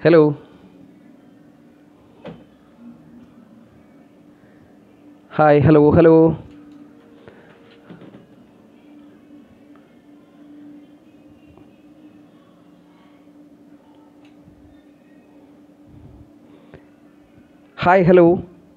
Hello hi hello hello hi hello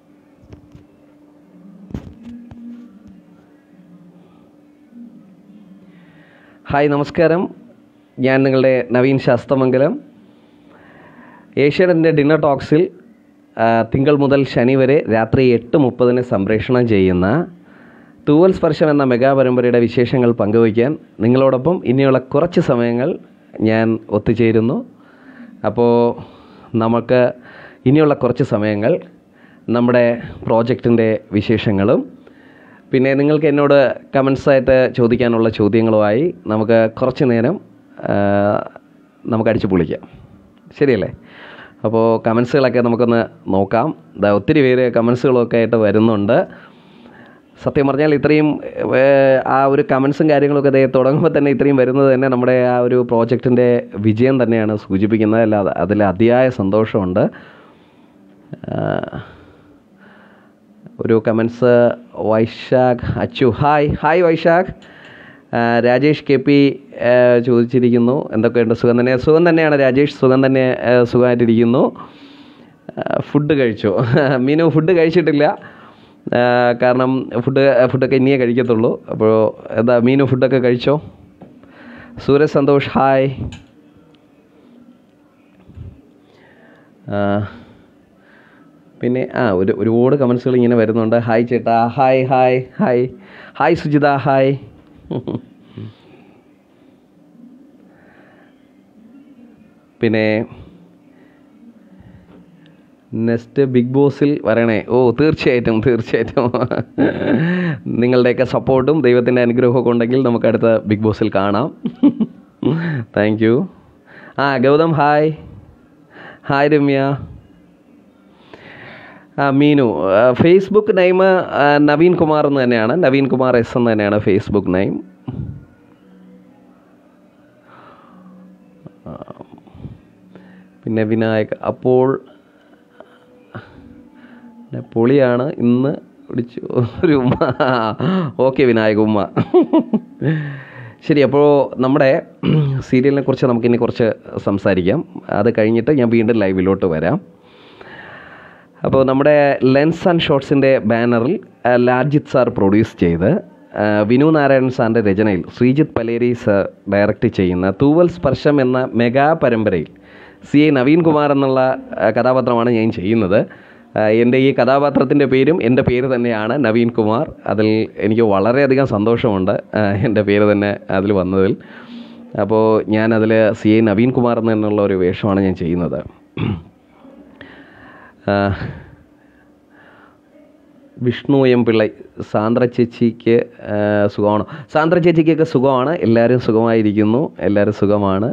hi നമസ്കാരം ഞാൻ നിങ്ങളുടെ നവീൻ ശാസ്തമംഗലം ഏഷ്യാനെറ്റിൻ്റെ ഡിന്നർ ടോക്സിൽ ആ, തിങ്കൾ മുതൽ ശനി വരെ രാത്രി എട്ട് മുപ്പതിന് സംപ്രേഷണം ചെയ്യുന്ന തൂവൽ സ്പർശം എന്ന മെഗാ പരമ്പരയുടെ വിശേഷങ്ങൾ പങ്കുവയ്ക്കാൻ നിങ്ങളോടൊപ്പം ഇനിയുള്ള കുറച്ച് സമയങ്ങൾ ഞാൻ ഒത്തുചേരുന്നു അപ്പോൾ നമുക്ക് ഇനിയുള്ള കുറച്ച് സമയങ്ങൾ നമ്മുടെ പ്രോജക്റ്റിൻ്റെ വിശേഷങ്ങളും പിന്നെ നിങ്ങൾക്ക് എന്നോട് കമൻസായിട്ട് ചോദിക്കാനുള്ള ചോദ്യങ്ങളുമായി നമുക്ക് കുറച്ച് നേരം ആ, നമുക്ക് അടിച്ചു പൊളിക്കാം ശരിയല്ലേ അപ്പോൾ കമൻസുകളൊക്കെ നമുക്കൊന്ന് നോക്കാം ദാ ഒത്തിരി പേര് കമൻസുകളൊക്കെ ആയിട്ട് വരുന്നുണ്ട് സത്യം പറഞ്ഞാൽ ഇത്രയും ഏഹ്, ആ ഒരു കമൻസും കാര്യങ്ങളൊക്കെ ദേ തുടങ്ങുമ്പോൾ തന്നെ ഇത്രയും വരുന്നത് തന്നെ നമ്മുടെ ആ ഒരു പ്രോജക്റ്റിൻ്റെ വിജയം തന്നെയാണ് സൂചിപ്പിക്കുന്നത് അല്ലാതെ അതിൽ അതിയായ സന്തോഷമുണ്ട് ആഹ്, ഒരു comments Vaishakh Achu hi hi Vaishakh ആ, രാജേഷ് കെ പി ആ, ചോദിച്ചിരിക്കുന്നു എന്തൊക്കെയുണ്ട് സുഖം തന്നെ സുഖം തന്നെയാണ് രാജേഷ് സുഖം തന്നെ ആ, സുഖമായിട്ടിരിക്കുന്നു ആ, ഫുഡ് കഴിച്ചു മീനു ഫുഡ് കഴിച്ചിട്ടില്ല ആ, കാരണം ഫുഡ് ഫുഡൊക്കെ ഇനിയേ കഴിക്കത്തുള്ളൂ അപ്പോൾ എന്താ മീനു ഫുഡൊക്കെ കഴിച്ചോ സൂരജ് സന്തോഷ് ഹായ് ആ, പിന്നെ ആ ഒരു ഒരുപാട് കമൻസുകൾ ഇങ്ങനെ വരുന്നുണ്ട് ഹായ് ചേട്ടാ hi hi hi hi Sujitha hi പിന്നെ നെക്സ്റ്റ് ബിഗ് ബോസിൽ വരണേ ഓ തീർച്ചയായിട്ടും തീർച്ചയായിട്ടും നിങ്ങളുടെയൊക്കെ സപ്പോർട്ടും ദൈവത്തിൻ്റെ അനുഗ്രഹമൊക്കെ ഉണ്ടെങ്കിൽ നമുക്ക് അടുത്ത ബിഗ് ബോസിൽ കാണാം താങ്ക് യു ആ ഗൗതം ഹായ് ഹായ് രമ്യ ആ മീനു ആ, ഫേസ്ബുക്ക് നെയിം ആ, നവീൻ കുമാർ എന്ന് തന്നെയാണ് നവീൻ കുമാർ എസ് എന്ന് തന്നെയാണ് ഫേസ്ബുക്ക് നെയിം ആ, പിന്നെ വിനായക് അപ്പോൾ പിന്നെ പൊളിയാണ് ഇന്ന് വിളിച്ചു ഒരു ഉമ്മ ഓക്കെ വിനായക ഉമ്മ ശരി അപ്പോൾ നമ്മുടെ സീരിയലിനെ കുറിച്ച് നമുക്കിനി കുറച്ച് സംസാരിക്കാം അത് കഴിഞ്ഞിട്ട് ഞാൻ വീണ്ടും ലൈവിലോട്ട് വരാം അപ്പോൾ നമ്മുടെ ലെൻസ് ആൻഡ് ഷോട്ട്സിൻ്റെ ബാനറിൽ ആ, ലാർജിത് സാർ പ്രൊഡ്യൂസ് ചെയ്ത് ആ, വിനു നാരായണൻ സാറിൻ്റെ രചനയിൽ ശ്രീജിത്ത് പലേരി സാർ ഡയറക്റ്റ് ചെയ്യുന്ന തൂവൽ സ്പർശം എന്ന മെഗാ പരമ്പരയിൽ സി എ നവീൻ കുമാർ എന്നുള്ള ആ, കഥാപാത്രമാണ് ഞാൻ ചെയ്യുന്നത് ആ, എൻ്റെ ഈ കഥാപാത്രത്തിൻ്റെ പേരും എൻ്റെ പേര് തന്നെയാണ് നവീൻ കുമാർ അതിൽ എനിക്ക് വളരെയധികം സന്തോഷമുണ്ട് ആ, എൻ്റെ പേര് തന്നെ അതിൽ വന്നതിൽ അപ്പോൾ ഞാനതിൽ സി എ നവീൻ കുമാർ എന്നുള്ള ഒരു വേഷമാണ് ഞാൻ ചെയ്യുന്നത് ആ, വിഷ്ണു എം പിള്ളൈ സാന്ദ്ര ചേച്ചിക്ക് ആ, സുഖമാണോ സാന്ദ്ര ചേച്ചിക്കൊക്കെ സുഖമാണ് എല്ലാവരും സുഖമായിരിക്കുന്നു എല്ലാവരും സുഖമാണ്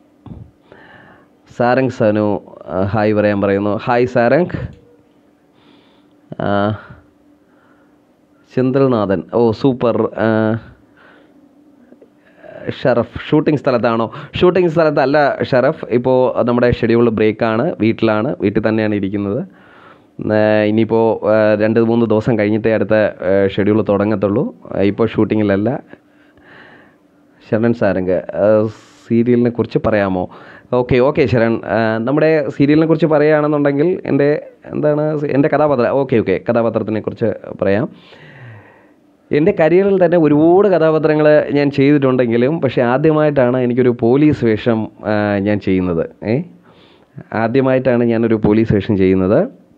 സാരംഗ് സനു ആ, ഹായ് പറയാൻ പറയുന്നു ഹായ് സാരംഗ് ആ, ചെந்திൽനാഥൻ ഓ സൂപ്പർ ആ, ഷറഫ് ഷൂട്ടിംഗ് സ്ഥലത്താണോ ഷൂട്ടിംഗ് സ്ഥലത്തല്ല ഷറഫ് ഇപ്പോൾ നമ്മുടെ ഷെഡ്യൂൾ ബ്രേക്കാണ് വീട്ടിലാണ് വീട്ടിൽ തന്നെയാണ് ഇരിക്കുന്നത് ഏഹ് ഇനിയിപ്പോൾ ഏഹ് രണ്ട് മൂന്ന് ദിവസം കഴിഞ്ഞിട്ടേ അടുത്ത ഷെഡ്യൂൾ തുടങ്ങത്തുള്ളൂ ഏഹ് ഇപ്പോൾ ഷൂട്ടിങ്ങിലല്ല ശരൺ സാരംഗ് സീരിയലിനെ കുറിച്ച് പറയാമോ ഓക്കെ ഓക്കെ ശരൺ ഏഹ് നമ്മുടെ സീരിയലിനെ കുറിച്ച് പറയുകയാണെന്നുണ്ടെങ്കിൽ എൻ്റെ എന്താണ് എൻ്റെ കഥാപാത്രം ഓക്കെ ഓക്കെ കഥാപാത്രത്തിനെ കുറിച്ച് പറയാം എൻ്റെ കരിയറിൽ തന്നെ ഒരുപാട് കഥാപാത്രങ്ങൾ ഞാൻ ചെയ്തിട്ടുണ്ടെങ്കിലും പക്ഷേ ആദ്യമായിട്ടാണ് എനിക്കൊരു പോലീസ് വേഷം ആ, ഞാൻ ചെയ്യുന്നത് ഏ ആദ്യമായിട്ടാണ് ഞാനൊരു പോലീസ് വേഷം ചെയ്യുന്നത്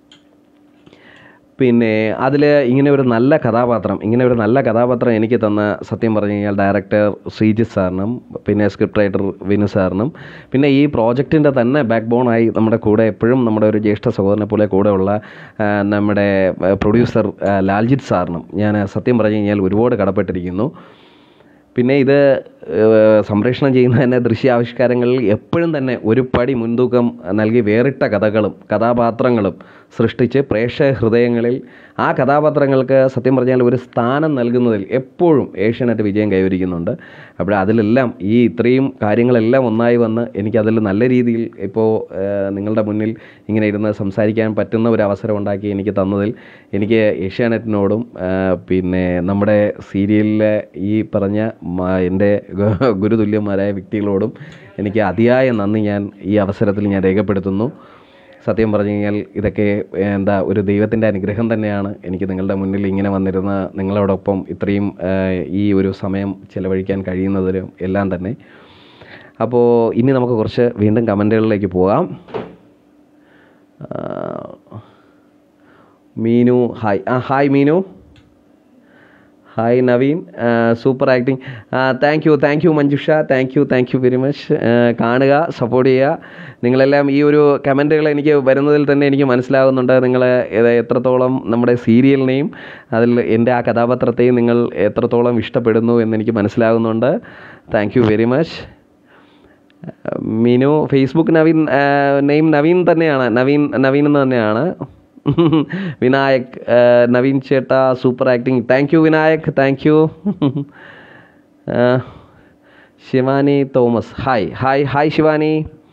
പിന്നെ അതിൽ ഇങ്ങനെ ഒരു നല്ല കഥാപാത്രം ഇങ്ങനെ ഒരു നല്ല കഥാപാത്രം എനിക്ക് തന്ന സത്യം പറഞ്ഞു കഴിഞ്ഞാൽ ഡയറക്ടർ ശ്രീജിത്ത് സാറിനും പിന്നെ സ്ക്രിപ്റ്റ് റൈറ്റർ വിനു സാറിനും പിന്നെ ഈ പ്രോജക്റ്റിൻ്റെ തന്നെ ബാക്ക് ബോണായി നമ്മുടെ കൂടെ എപ്പോഴും നമ്മുടെ ഒരു ജ്യേഷ്ഠ സഹോദരനെ പോലെ കൂടെയുള്ള ആ, നമ്മുടെ പ്രൊഡ്യൂസർ ലാൽജിത്ത് സാറിനും ഞാൻ സത്യം പറഞ്ഞു കഴിഞ്ഞാൽ ഒരുപാട് കടപ്പെട്ടിരിക്കുന്നു പിന്നെ ഇത് ഏഹ്, സംപ്രേഷണം ചെയ്യുന്ന തന്നെ ദൃശ്യാവിഷ്കാരങ്ങളിൽ എപ്പോഴും തന്നെ ഒരു പടി മുൻതൂക്കം നൽകി വേറിട്ട കഥകളും കഥാപാത്രങ്ങളും സൃഷ്ടിച്ച് പ്രേക്ഷക ഹൃദയങ്ങളിൽ ആ കഥാപാത്രങ്ങൾക്ക് സത്യം പറഞ്ഞാൽ ഒരു സ്ഥാനം നൽകുന്നതിൽ എപ്പോഴും ഏഷ്യാനെറ്റ് വിജയം കൈവരിക്കുന്നുണ്ട് അപ്പോൾ അതിലെല്ലാം ഈ ഇത്രയും കാര്യങ്ങളെല്ലാം ഒന്നായി വന്ന് എനിക്കതിൽ നല്ല രീതിയിൽ ഇപ്പോൾ ഏഹ്, നിങ്ങളുടെ മുന്നിൽ ഇങ്ങനെ ഇരുന്ന് സംസാരിക്കാൻ പറ്റുന്ന ഒരു അവസരം ഉണ്ടാക്കി എനിക്ക് തന്നതിൽ എനിക്ക് ഏഷ്യാനെറ്റിനോടും ഏഹ്, പിന്നെ നമ്മുടെ സീരിയലിലെ ഈ പറഞ്ഞ മ- എൻ്റെ ഗു- ഗുരുതുല്യന്മാരായ വ്യക്തികളോടും എനിക്ക് അതിയായ നന്ദി ഞാൻ ഈ അവസരത്തിൽ ഞാൻ രേഖപ്പെടുത്തുന്നു സത്യം പറഞ്ഞു കഴിഞ്ഞാൽ ഇതൊക്കെ ഏഹ്, എന്താ ഒരു ദൈവത്തിൻ്റെ അനുഗ്രഹം തന്നെയാണ് എനിക്ക് നിങ്ങളുടെ മുന്നിൽ ഇങ്ങനെ വന്നിരുന്ന നിങ്ങളോടൊപ്പം ഇത്രയും ഏഹ്, ഈ ഒരു സമയം ചിലവഴിക്കാൻ കഴിയുന്നതിലും എല്ലാം തന്നെ അപ്പോൾ ഇനി നമുക്ക് കുറച്ച് വീണ്ടും കമൻറ്റുകളിലേക്ക് പോകാം ആ, മീനു ഹായ് ആ hi Meenu hi Naveen super acting thank you thank you Manjusha thank you thank you very much കാണുക സപ്പോർട്ട് ചെയ്യുക നിങ്ങളെല്ലാം ഈ ഒരു കമൻറ്റുകൾ എനിക്ക് വരുന്നതിൽ തന്നെ എനിക്ക് മനസ്സിലാകുന്നുണ്ട് നിങ്ങൾ എത്രത്തോളം നമ്മുടെ സീരിയലിനെയും അതിൽ എൻ്റെ ആ കഥാപാത്രത്തെയും നിങ്ങൾ എത്രത്തോളം ഇഷ്ടപ്പെടുന്നു എന്നെനിക്ക് മനസ്സിലാകുന്നുണ്ട് thank you very much Meenu Facebook Naveen name Naveen തന്നെയാണ് നവീൻ നവീൻ എന്ന് തന്നെയാണ് വിനായക് ആ, നവീൻ ചേട്ട super acting thank you Vinayak thank you Shivani Thomas hi hi hi Shivani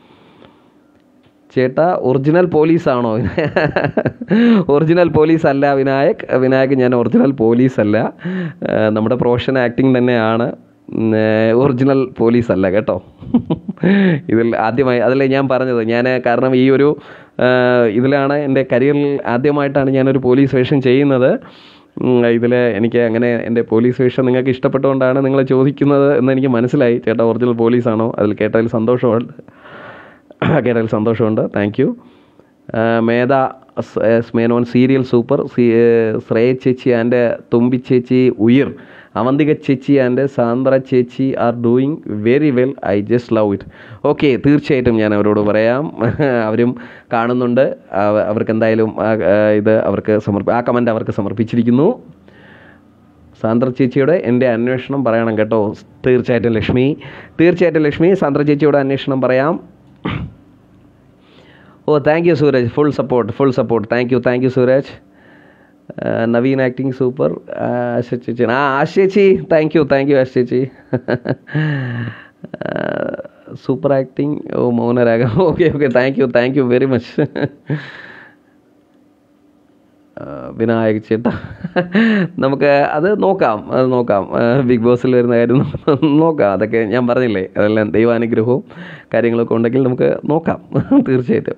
ചേട്ടാ ഒറിജിനൽ പോലീസാണോ ഒറിജിനൽ പോലീസ് അല്ല വിനായക് വിനായക് ഞാൻ ഒറിജിനൽ പോലീസ് അല്ല ആ, നമ്മുടെ പ്രൊഫഷൻ ആക്ടിങ് തന്നെയാണ് ഉം, ഏ, ഒറിജിനൽ പോലീസ് അല്ല കേട്ടോ ഇതിൽ ആദ്യമായി അതല്ലേ ഞാൻ പറഞ്ഞത് ഞാൻ കാരണം ഈ ഒരു ആ, ഇതിലാണ് എൻ്റെ കരിയറിൽ ആദ്യമായിട്ടാണ് ഞാനൊരു പോലീസ് വേഷം ചെയ്യുന്നത് ഇതിൽ എനിക്ക് അങ്ങനെ എൻ്റെ പോലീസ് വേഷം നിങ്ങൾക്ക് ഇഷ്ടപ്പെട്ടുകൊണ്ടാണ് നിങ്ങൾ ചോദിക്കുന്നത് എന്ന് എനിക്ക് മനസ്സിലായി ചേട്ടാ ഒറിജിനൽ പോലീസാണോ അതിൽ കേട്ടതിൽ സന്തോഷമുണ്ട് കേട്ടതിൽ സന്തോഷമുണ്ട് താങ്ക് യു മേധ സ്- എസ് മേനോൻ സീരിയൽ സൂപ്പർ സീ ശ്രേയ ചേച്ചി ആൻഡ് തുമ്പി ചേച്ചി ഉയിർ അവന്തിക ചേച്ചി ആൻഡ് സാന്ദ്ര ചേച്ചി are doing very well I just love it okay തീർച്ചയായിട്ടും ഞാൻ അവരോട് പറയാം അവരും കാണുന്നുണ്ട് അവ- അവർക്ക് എന്തായാലും ആ- ആ ഇത് അവർക്ക് സമർപ്പ ആ കമൻറ്റ് അവർക്ക് സമർപ്പിച്ചിരിക്കുന്നു സാന്ദ്ര ചേച്ചിയുടെ എൻ്റെ അന്വേഷണം പറയണം കേട്ടോ തീർച്ചയായിട്ടും ലക്ഷ്മി തീർച്ചയായിട്ടും ലക്ഷ്മി സാന്ദ്ര ചേച്ചിയുടെ അന്വേഷണം പറയാം ഓ thank you Suraj full support full support thank you thank you Suraj ആ, നവീൻ ആക്ടിങ് സൂപ്പർ ആശ ചേച്ചി ആ ആശ ചേച്ചി thank you thank you Asha ചേച്ചി സൂപ്പർ ആക്ടിങ് ഓ Mounaragam okay okay thank you thank you very much Vinayak ചേട്ടാ നമുക്ക് അത് നോക്കാം അത് നോക്കാം ആ, ബിഗ് ബോസിൽ വരുന്ന കാര്യം നമുക്ക് നോക്കാം അതൊക്കെ ഞാൻ പറഞ്ഞില്ലേ അതെല്ലാം ദൈവാനുഗ്രഹവും കാര്യങ്ങളൊക്കെ ഉണ്ടെങ്കിൽ നമുക്ക് നോക്കാം തീർച്ചയായിട്ടും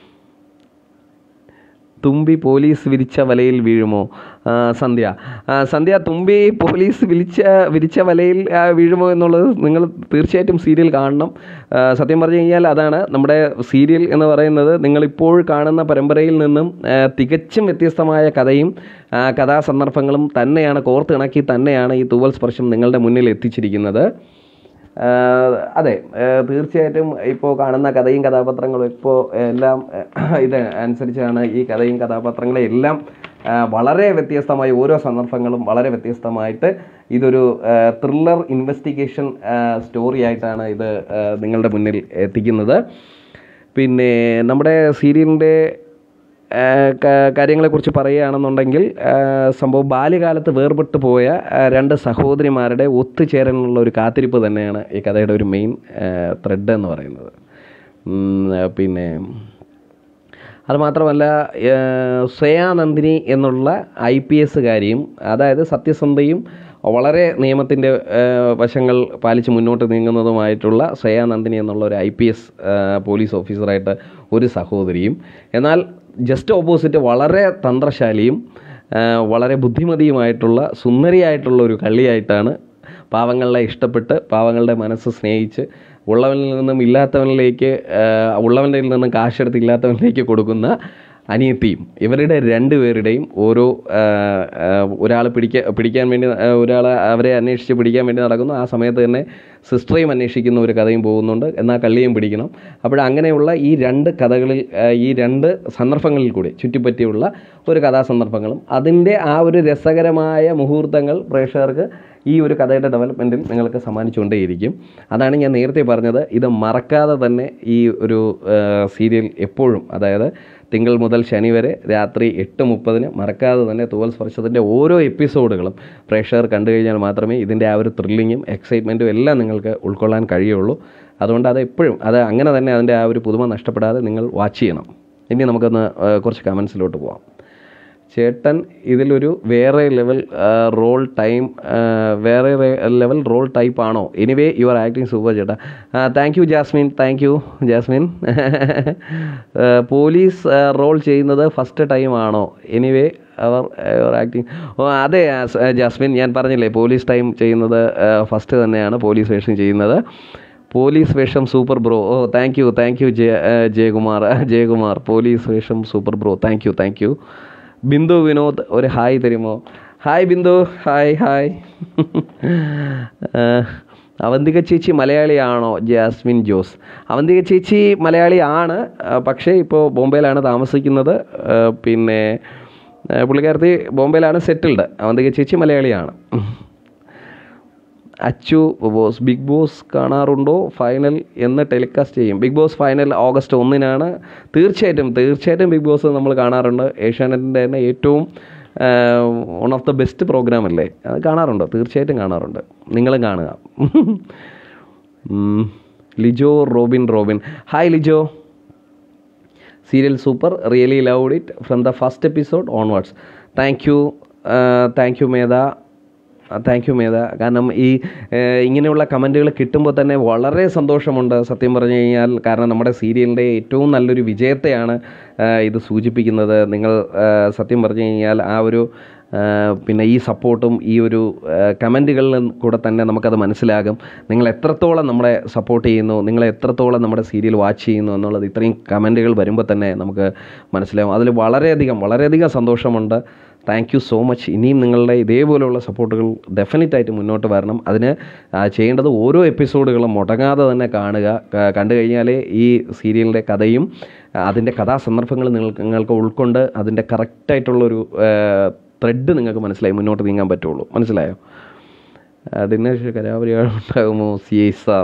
തുമ്പി പോലീസ് വിരിച്ച വലയിൽ വീഴുമോ ആ, സന്ധ്യ ആ, സന്ധ്യ തുമ്പി പോലീസ് വിളിച്ച വിരിച്ച വലയിൽ ആ, വീഴുമോ എന്നുള്ളത് നിങ്ങൾ തീർച്ചയായിട്ടും സീരിയൽ കാണണം ആ, സത്യം പറഞ്ഞു കഴിഞ്ഞാൽ അതാണ് നമ്മുടെ സീരിയൽ എന്ന് പറയുന്നത് നിങ്ങളിപ്പോൾ കാണുന്ന പരമ്പരയിൽ നിന്നും ആ, തികച്ചും വ്യത്യസ്തമായ കഥയും ആ, കഥാസന്ദർഭങ്ങളും തന്നെയാണ് കോർത്തിണക്കി തന്നെയാണ് ഈ തൂവൽ സ്പർശം നിങ്ങളുടെ മുന്നിൽ എത്തിച്ചിരിക്കുന്നത് ആഹ് അതെ ആഹ് തീർച്ചയായിട്ടും ഇപ്പോൾ കാണുന്ന കഥയും കഥാപാത്രങ്ങളും ഇപ്പോൾ എല്ലാം ആഹ് ഇത് അനുസരിച്ചാണ് ഈ കഥയും കഥാപാത്രങ്ങളെ എല്ലാം ആഹ് വളരെ വ്യത്യസ്തമായി ഓരോ സന്ദർഭങ്ങളും വളരെ വ്യത്യസ്തമായിട്ട് ഇതൊരു ത്രില്ലർ ഇൻവെസ്റ്റിഗേഷൻ സ്റ്റോറി ആയിട്ടാണ് ഇത് ആഹ് നിങ്ങളുടെ മുന്നിൽ എത്തിക്കുന്നത് പിന്നെ നമ്മുടെ സീരിയലിൻ്റെ കാര്യങ്ങളെക്കുറിച്ച് പറയുകയാണെന്നുണ്ടെങ്കിൽ ആ, സംഭവം ബാല്യകാലത്ത് വേർപെട്ടു പോയ ആ, രണ്ട് സഹോദരിമാരുടെ ഒത്തുചേരലിനുള്ള ഒരു കാത്തിരിപ്പ് തന്നെയാണ് ഈ കഥയുടെ ഒരു മെയിൻ ത്രെഡ് എന്ന് പറയുന്നത് ഉം, പിന്നെ അതുമാത്രമല്ല ഏഹ്, ശ്രേയാനന്ദിനി എന്നുള്ള ഐ പി എസ്സുകാരിയും അതായത് സത്യസന്ധയും വളരെ നിയമത്തിൻ്റെ ഏഹ്, വശങ്ങൾ പാലിച്ച് മുന്നോട്ട് നീങ്ങുന്നതുമായിട്ടുള്ള ശ്രേയാനന്ദിനി എന്നുള്ള ഒരു ഐ പി എസ് പോലീസ് ഓഫീസറായിട്ട് ഒരു സഹോദരിയും എന്നാൽ ജസ്റ്റ് ഓപ്പോസിറ്റ് വളരെ തന്ത്രശാലിയും ഏഹ്, വളരെ ബുദ്ധിമതിയുമായിട്ടുള്ള സുന്ദരിയായിട്ടുള്ള ഒരു കള്ളിയായിട്ടാണ് പാവങ്ങളെ ഇഷ്ടപ്പെട്ട് പാവങ്ങളുടെ മനസ്സ് സ്നേഹിച്ച് ഉള്ളവനിൽ നിന്നും ഇല്ലാത്തവനിലേക്ക് ആഹ്, ഉള്ളവൻ്റെ നിന്നും കാശെടുത്ത് ഇല്ലാത്തവനിലേക്ക് കൊടുക്കുന്ന അനിയത്തിയും ഇവരുടെ രണ്ടുപേരുടെയും ഓരോ ഒരാൾ പിടിക്കാൻ പിടിക്കാൻ വേണ്ടി ഒരാൾ അവരെ അന്വേഷിച്ച് പിടിക്കാൻ വേണ്ടി നടക്കുന്നു ആ സമയത്ത് തന്നെ സിസ്റ്ററേയും അന്വേഷിക്കുന്ന ഒരു കഥയും പോകുന്നുണ്ട് എന്നാൽ കള്ളിയും പിടിക്കണം അപ്പോൾ അങ്ങനെയുള്ള ഈ രണ്ട് കഥകളിൽ ആ, ഈ രണ്ട് സന്ദർഭങ്ങളിൽ കൂടി ചുറ്റിപ്പറ്റിയുള്ള ഒരു കഥാസന്ദർഭങ്ങളും അതിൻ്റെ ആ ഒരു രസകരമായ മുഹൂർത്തങ്ങൾ പ്രേക്ഷകർക്ക് ഈ ഒരു കഥയുടെ ഡെവലപ്മെൻറ്റിൽ നിങ്ങൾക്ക് സമ്മാനിച്ചുകൊണ്ടേയിരിക്കും അതാണ് ഞാൻ നേരത്തെ പറഞ്ഞത് ഇത് മറക്കാതെ തന്നെ ഈ ഒരു സീരിയൽ എപ്പോഴും അതായത് തിങ്കൾ മുതൽ ശനി വരെ രാത്രി എട്ട് മുപ്പതിന് മറക്കാതെ തന്നെ തൂവൽ സ്പർശത്തിൻ്റെ ഓരോ എപ്പിസോഡുകളും പ്രേക്ഷകർ കണ്ടു കഴിഞ്ഞാൽ മാത്രമേ ഇതിൻ്റെ ആ ഒരു ത്രില്ലിങ്ങും എക്സൈറ്റ്മെൻറ്റും എല്ലാം നിങ്ങൾക്ക് ഉൾക്കൊള്ളാൻ കഴിയുള്ളൂ അതുകൊണ്ട് അത് എപ്പോഴും അത് അങ്ങനെ തന്നെ അതിൻ്റെ ആ ഒരു പുതുമ നഷ്ടപ്പെടാതെ നിങ്ങൾ വാച്ച് ചെയ്യണം ഇനി നമുക്കൊന്ന് ആ, കുറച്ച് കമൻസിലോട്ട് പോവാം ചേട്ടൻ ഇതിലൊരു വേറെ ലെവൽ റോൾ ടൈം വേറെ ലെവൽ റോൾ ടൈപ്പ് ആണോ anyway you are acting super ചേട്ടാ thank you Jasmine thank you Jasmine police role ചെയ്യുന്നത് ഫസ്റ്റ് ടൈം ആണോ എനിവേ അവർ ആക്ടിങ് ഓ അതെ ആ, സ- ജാസ്മിൻ ഞാൻ പറഞ്ഞില്ലേ പോലീസ് ടൈം ചെയ്യുന്നത് ഫസ്റ്റ് തന്നെയാണ് പോലീസ് വേഷം ചെയ്യുന്നത് പോലീസ് വേഷം സൂപ്പർ ബ്രോ ഓ thank you thank you Jaya ആ, ജയകുമാർ ജയകുമാർ പോലീസ് വേഷം super bro thank you thank you Bindu Vinod ഒരു ഹായ് തരുമോ ഹായ് ബിന്ദു ഹായ് ഹായ് ആ, അവന്തിക ചേച്ചി മലയാളിയാണോ ജാസ്മിൻ ജോസ് അവന്തിക ചേച്ചി മലയാളിയാണ് ആ, പക്ഷേ ഇപ്പോൾ ബോംബെയിലാണ് താമസിക്കുന്നത് ആ, പിന്നെ ആ, പുള്ളിക്കാരത്തി ബോംബെയിലാണ് സെറ്റിൽഡ് അവന്തിക ചേച്ചി മലയാളിയാണ് അച്ചു ബോസ് ബിഗ് ബോസ് കാണാറുണ്ടോ ഫൈനൽ എന്ന് ടെലികാസ്റ്റ് ചെയ്യും ബിഗ് ബോസ് ഫൈനൽ ഓഗസ്റ്റ് ഒന്നിനാണ് തീർച്ചയായിട്ടും തീർച്ചയായിട്ടും ബിഗ് ബോസ് നമ്മൾ കാണാറുണ്ട് ഏഷ്യാനെറ്റിൻ്റെ തന്നെ ഏറ്റവും one of the best programme അല്ലേ അത് കാണാറുണ്ട് തീർച്ചയായിട്ടും കാണാറുണ്ട് നിങ്ങളും കാണുക ഉം. Lijo Robin Robin hi Lijo serial super really loved it from the first episode onwards thank you thank you Medha thank you Medha കാരണം ഈ ഏഹ്, ഇങ്ങനെയുള്ള കമൻറ്റുകൾ കിട്ടുമ്പോൾ തന്നെ വളരെ സന്തോഷമുണ്ട് സത്യം പറഞ്ഞു കഴിഞ്ഞാൽ കാരണം നമ്മുടെ സീരിയലിൻ്റെ ഏറ്റവും നല്ലൊരു വിജയത്തെയാണ് ഏഹ്, ഇത് സൂചിപ്പിക്കുന്നത് നിങ്ങൾ ഏഹ്, സത്യം പറഞ്ഞു കഴിഞ്ഞാൽ ആ ഒരു ഏഹ്, പിന്നെ ഈ സപ്പോർട്ടും ഈ ഒരു കമൻറ്റുകളിൽ കൂടെ തന്നെ നമുക്കത് മനസ്സിലാകും നിങ്ങൾ എത്രത്തോളം നമ്മളെ സപ്പോർട്ട് ചെയ്യുന്നു നിങ്ങൾ എത്രത്തോളം നമ്മുടെ സീരിയൽ വാച്ച് ചെയ്യുന്നു എന്നുള്ളത് ഇത്രയും കമൻറ്റുകൾ വരുമ്പോൾ തന്നെ നമുക്ക് മനസ്സിലാകും അതിൽ വളരെയധികം വളരെയധികം സന്തോഷമുണ്ട് താങ്ക് യു സോ മച്ച് ഇനിയും നിങ്ങളുടെ ഇതേപോലെയുള്ള സപ്പോർട്ടുകൾ ഡെഫിനറ്റ് ആയിട്ട് മുന്നോട്ട് വരണം അതിന് ആ, ചെയ്യേണ്ടത് ഓരോ എപ്പിസോഡുകളും മുടങ്ങാതെ തന്നെ കാണുക ക- കണ്ടു കഴിഞ്ഞാലേ ഈ സീരിയലിൻ്റെ കഥയും ആ, അതിൻ്റെ കഥാസന്ദർഭങ്ങൾ നിങ്ങൾക്ക് നിങ്ങൾക്ക് ഉൾക്കൊണ്ട് അതിൻ്റെ കറക്റ്റായിട്ടുള്ളൊരു ത്രെഡ് നിങ്ങൾക്ക് മനസ്സിലായി മുന്നോട്ട് നീങ്ങാൻ പറ്റുള്ളൂ മനസ്സിലായോ ഡിന്നർ കലാപരിപാടി ഉണ്ടാകുമോ സി ഐ സാർ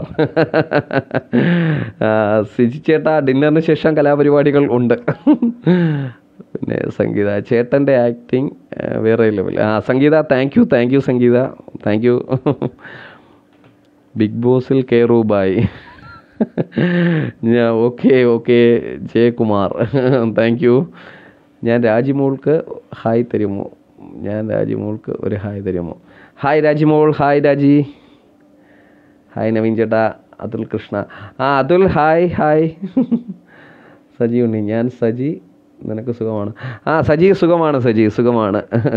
സിജി ചേട്ടാ ഡിന്നറിന് ശേഷം കലാപരിപാടികൾ ഉണ്ട് പിന്നെ സംഗീത ചേട്ടൻ്റെ ആക്ടിങ് വേറെ ലെവൽ ആ Sangeetha thank you thank you Sangeetha thank you big ബോസിൽ കയറൂ ബായ് ഞാൻ okay okay Jayakumar thank you ഞാൻ രാജിമോൾക്ക് ഹായ് തരുമോ ഞാൻ രാജിമോൾക്ക് ഒരു ഹായ് തരുമോ hi Rajimol hi Raji hi Naveen ചേട്ടാ അതുൽ കൃഷ്ണ ആ അതുൽ ഹായ് ഹായ് സജി ഉണ്ണി ഞാൻ സജി നിനക്ക് സുഖമാണ് ആ സജി സുഖമാണ് സജി സുഖമാണ്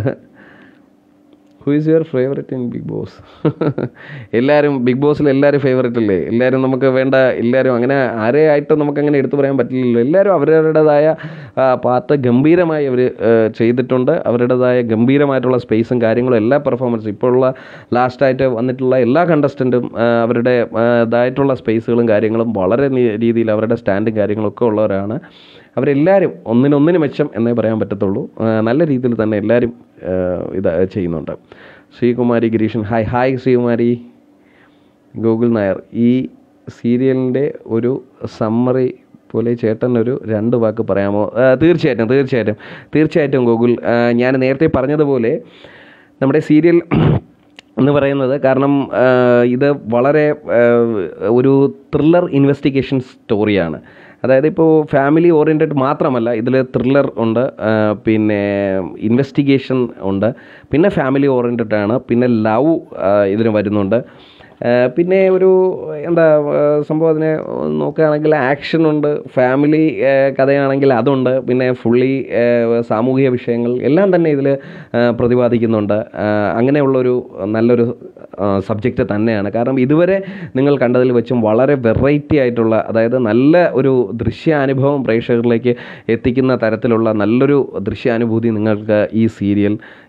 who is your favourite in big boss എല്ലാവരും ബിഗ് ബോസിൽ എല്ലാവരും ഫേവറേറ്റ് അല്ലേ എല്ലാവരും നമുക്ക് വേണ്ട എല്ലാവരും അങ്ങനെ ആരെയായിട്ടും നമുക്ക് അങ്ങനെ എടുത്തു പറയാൻ പറ്റില്ലല്ലോ എല്ലാവരും അവരുടേതായ പാർട്ട് ഗംഭീരമായി അവർ ചെയ്തിട്ടുണ്ട് അവരുടേതായ ഗംഭീരമായിട്ടുള്ള സ്പേസും കാര്യങ്ങളും എല്ലാ പെർഫോമൻസും ഇപ്പോഴുള്ള ലാസ്റ്റായിട്ട് വന്നിട്ടുള്ള എല്ലാ കണ്ടസ്റ്റൻറ്റും അവരുടെ ആ, ഇതായിട്ടുള്ള സ്പേസുകളും കാര്യങ്ങളും വളരെ നീ- രീതിയിൽ അവരുടെ സ്റ്റാൻഡും കാര്യങ്ങളൊക്കെ ഉള്ളവരാണ് അവരെല്ലാവരും ഒന്നിനൊന്നിന് മെച്ചം എന്നേ പറയാൻ പറ്റത്തുള്ളൂ ആ, നല്ല രീതിയിൽ തന്നെ എല്ലാവരും ആ, ഇത് ചെയ്യുന്നുണ്ട് Sreekumari Gireeshan hi hi Sreekumari Google Nair ഈ സീരിയലിൻ്റെ ഒരു സമ്മറി പോലെ ചേട്ടൻ ഒരു രണ്ട് വാക്ക് പറയാമോ ആ, തീർച്ചയായിട്ടും തീർച്ചയായിട്ടും തീർച്ചയായിട്ടും ഗൂഗിൾ ആ, ഞാൻ നേരത്തെ പറഞ്ഞതുപോലെ നമ്മുടെ സീരിയൽ എന്ന് പറയുന്നത് കാരണം ആ, ഇത് വളരെ ആ, ഒരു ത്രില്ലർ ഇൻവെസ്റ്റിഗേഷൻ സ്റ്റോറിയാണ് അതായത് ഇപ്പോൾ ഫാമിലി ഓറിയൻറ്റഡ് മാത്രമല്ല ഇതിൽ ത്രില്ലർ ഉണ്ട് ആ, പിന്നെ ഇൻവെസ്റ്റിഗേഷൻ ഉണ്ട് പിന്നെ ഫാമിലി ഓറിയൻറ്റഡ് ആണ് പിന്നെ ലവ് ഇതിന് വരുന്നുണ്ട് ആ, പിന്നെ ഒരു എന്താ ആ, സംഭവം അതിനെ നോക്കുകയാണെങ്കിൽ ആക്ഷൻ ഉണ്ട് ഫാമിലി ആ, കഥയാണെങ്കിൽ അതുണ്ട് പിന്നെ ഫുള്ളി സാമൂഹിക വിഷയങ്ങൾ എല്ലാം തന്നെ ഇതിൽ പ്രതിപാദിക്കുന്നുണ്ട് ആ, അങ്ങനെയുള്ളൊരു നല്ലൊരു സബ്ജക്റ്റ് തന്നെയാണ് കാരണം ഇതുവരെ നിങ്ങൾ കണ്ടതിൽ വെച്ചും വളരെ വെറൈറ്റി ആയിട്ടുള്ള അതായത് നല്ല ഒരു ദൃശ്യാനുഭവം പ്രേക്ഷകരിലേക്ക് എത്തിക്കുന്ന തരത്തിലുള്ള നല്ലൊരു ദൃശ്യാനുഭൂതി നിങ്ങൾക്ക് ഈ സീരിയൽ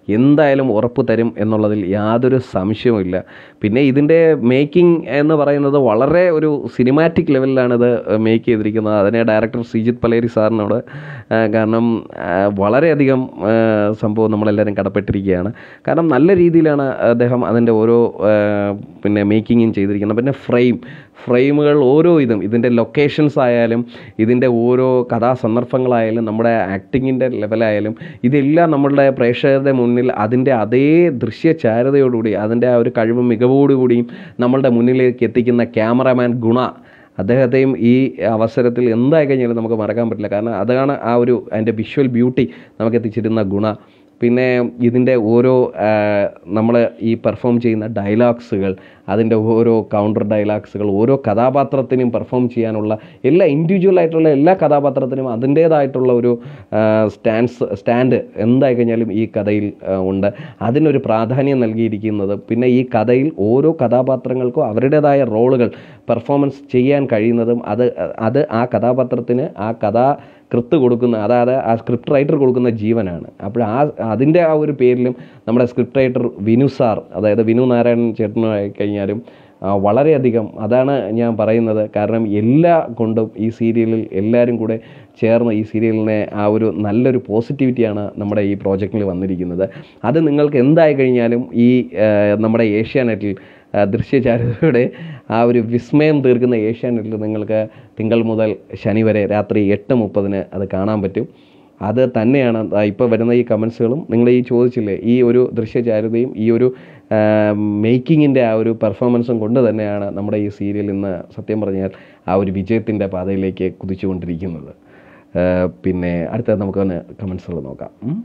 എന്തായാലും ഉറപ്പ് തരും എന്നുള്ളതിൽ യാതൊരു സംശയവുമില്ല പിന്നെ ഇതിൻ്റെ മേക്കിംഗ് എന്ന് പറയുന്നത് വളരെ ഒരു സിനിമാറ്റിക് ലെവലിലാണ് ഇത് മേക്ക് ചെയ്തിരിക്കുന്നത് അതിനെ ഡയറക്ടർ ശ്രീജിത്ത് പലേരി സാറിനോട് ആ, കാരണം ആ, വളരെയധികം ആ, സംഭവം നമ്മളെല്ലാവരും കടപ്പെട്ടിരിക്കുകയാണ് കാരണം നല്ല രീതിയിലാണ് അദ്ദേഹം അതിൻ്റെ ഓരോ ആ, പിന്നെ മേക്കിങ്ങും ചെയ്തിരിക്കുന്നത് പിന്നെ ഫ്രെയിം ഫ്രെയിമുകൾ ഓരോ ഇതും ഇതിൻ്റെ ലൊക്കേഷൻസ് ആയാലും ഇതിൻ്റെ ഓരോ കഥാസന്ദർഭങ്ങളായാലും നമ്മുടെ ആക്ടിങ്ങിൻ്റെ ലെവലായാലും ഇതെല്ലാം നമ്മളുടെ പ്രേക്ഷകരുടെ മുന്നിൽ അതിൻ്റെ അതേ ദൃശ്യചാരുതയോടുകൂടി അതിൻ്റെ ആ ഒരു കഴിവ് മികവോടുകൂടിയും നമ്മളുടെ മുന്നിലേക്ക് എത്തിക്കുന്ന ക്യാമറാമാൻ ഗുണ അദ്ദേഹത്തെയും ഈ അവസരത്തിൽ എന്തായി കഴിഞ്ഞാലും നമുക്ക് മറക്കാൻ പറ്റില്ല കാരണം അതാണ് ആ ഒരു അതിൻ്റെ വിഷ്വൽ ബ്യൂട്ടി നമുക്ക് എത്തിച്ചിരുന്ന ഗുണ പിന്നെ ഇതിൻ്റെ ഓരോ നമ്മൾ ഈ പെർഫോം ചെയ്യുന്ന ഡയലോഗ്സുകൾ അതിൻ്റെ ഓരോ കൗണ്ടർ ഡയലോഗ്സുകൾ ഓരോ കഥാപാത്രത്തിനും പെർഫോം ചെയ്യാനുള്ള എല്ലാ ഇൻഡിവിജ്വൽ ആയിട്ടുള്ള എല്ലാ കഥാപാത്രത്തിനും അതിൻ്റേതായിട്ടുള്ള ഒരു സ്റ്റാൻസ് സ്റ്റാൻഡ് എന്തായി കഴിഞ്ഞാലും ഈ കഥയിൽ ആ, ഉണ്ട് അതിനൊരു പ്രാധാന്യം നൽകിയിരിക്കുന്നത് പിന്നെ ഈ കഥയിൽ ഓരോ കഥാപാത്രങ്ങൾക്കും അവരുടേതായ റോളുകൾ പെർഫോമൻസ് ചെയ്യാൻ കഴിയുന്നതും അത് അത് ആ കഥാപാത്രത്തിന് ആ കഥാ കൃത്ത് കൊടുക്കുന്ന അതായത് ആ സ്ക്രിപ്റ്റ് റൈറ്റർ കൊടുക്കുന്ന ജീവനാണ് അപ്പോൾ ആ അതിൻ്റെ ആ ഒരു പേരിലും നമ്മുടെ സ്ക്രിപ്റ്റ് റൈറ്റർ വിനു സാർ അതായത് വിനു നാരായണൻ ചേട്ടനായി കഴിഞ്ഞാലും ആ, വളരെയധികം അതാണ് ഞാൻ പറയുന്നത് കാരണം എല്ലാ കൊണ്ടും ഈ സീരിയലിൽ എല്ലാവരും കൂടെ ചേർന്ന് ഈ സീരിയലിനെ ആ ഒരു നല്ലൊരു പോസിറ്റിവിറ്റിയാണ് നമ്മുടെ ഈ പ്രോജക്റ്റിൽ വന്നിരിക്കുന്നത് അത് നിങ്ങൾക്ക് എന്തായി കഴിഞ്ഞാലും ഈ ആ, നമ്മുടെ ഏഷ്യാനെറ്റിൽ ആ, ദൃശ്യചാരുതയുടെ ആ ഒരു വിസ്മയം തീർക്കുന്ന ഏഷ്യാനെറ്റിൽ നിങ്ങൾക്ക് തിങ്കൾ മുതൽ ശനി വരെ രാത്രി എട്ട് മുപ്പതിന് അത് കാണാൻ പറ്റും അത് തന്നെയാണ് ഇപ്പോൾ വരുന്ന ഈ കമൻസുകളും നിങ്ങൾ ഈ ചോദിച്ചില്ലേ ഈ ഒരു ദൃശ്യചാരുതയും ഈ ഒരു മേക്കിങ്ങിൻ്റെ ആ ഒരു പെർഫോമൻസും കൊണ്ട് തന്നെയാണ് നമ്മുടെ ഈ സീരിയൽ ഇന്ന് സത്യം പറഞ്ഞാൽ ആ ഒരു വിജയത്തിൻ്റെ പാതയിലേക്ക് കുതിച്ചുകൊണ്ടിരിക്കുന്നത് ആ, പിന്നെ അടുത്തത് നമുക്കൊന്ന് കമൻസുകൾ നോക്കാം ഉം.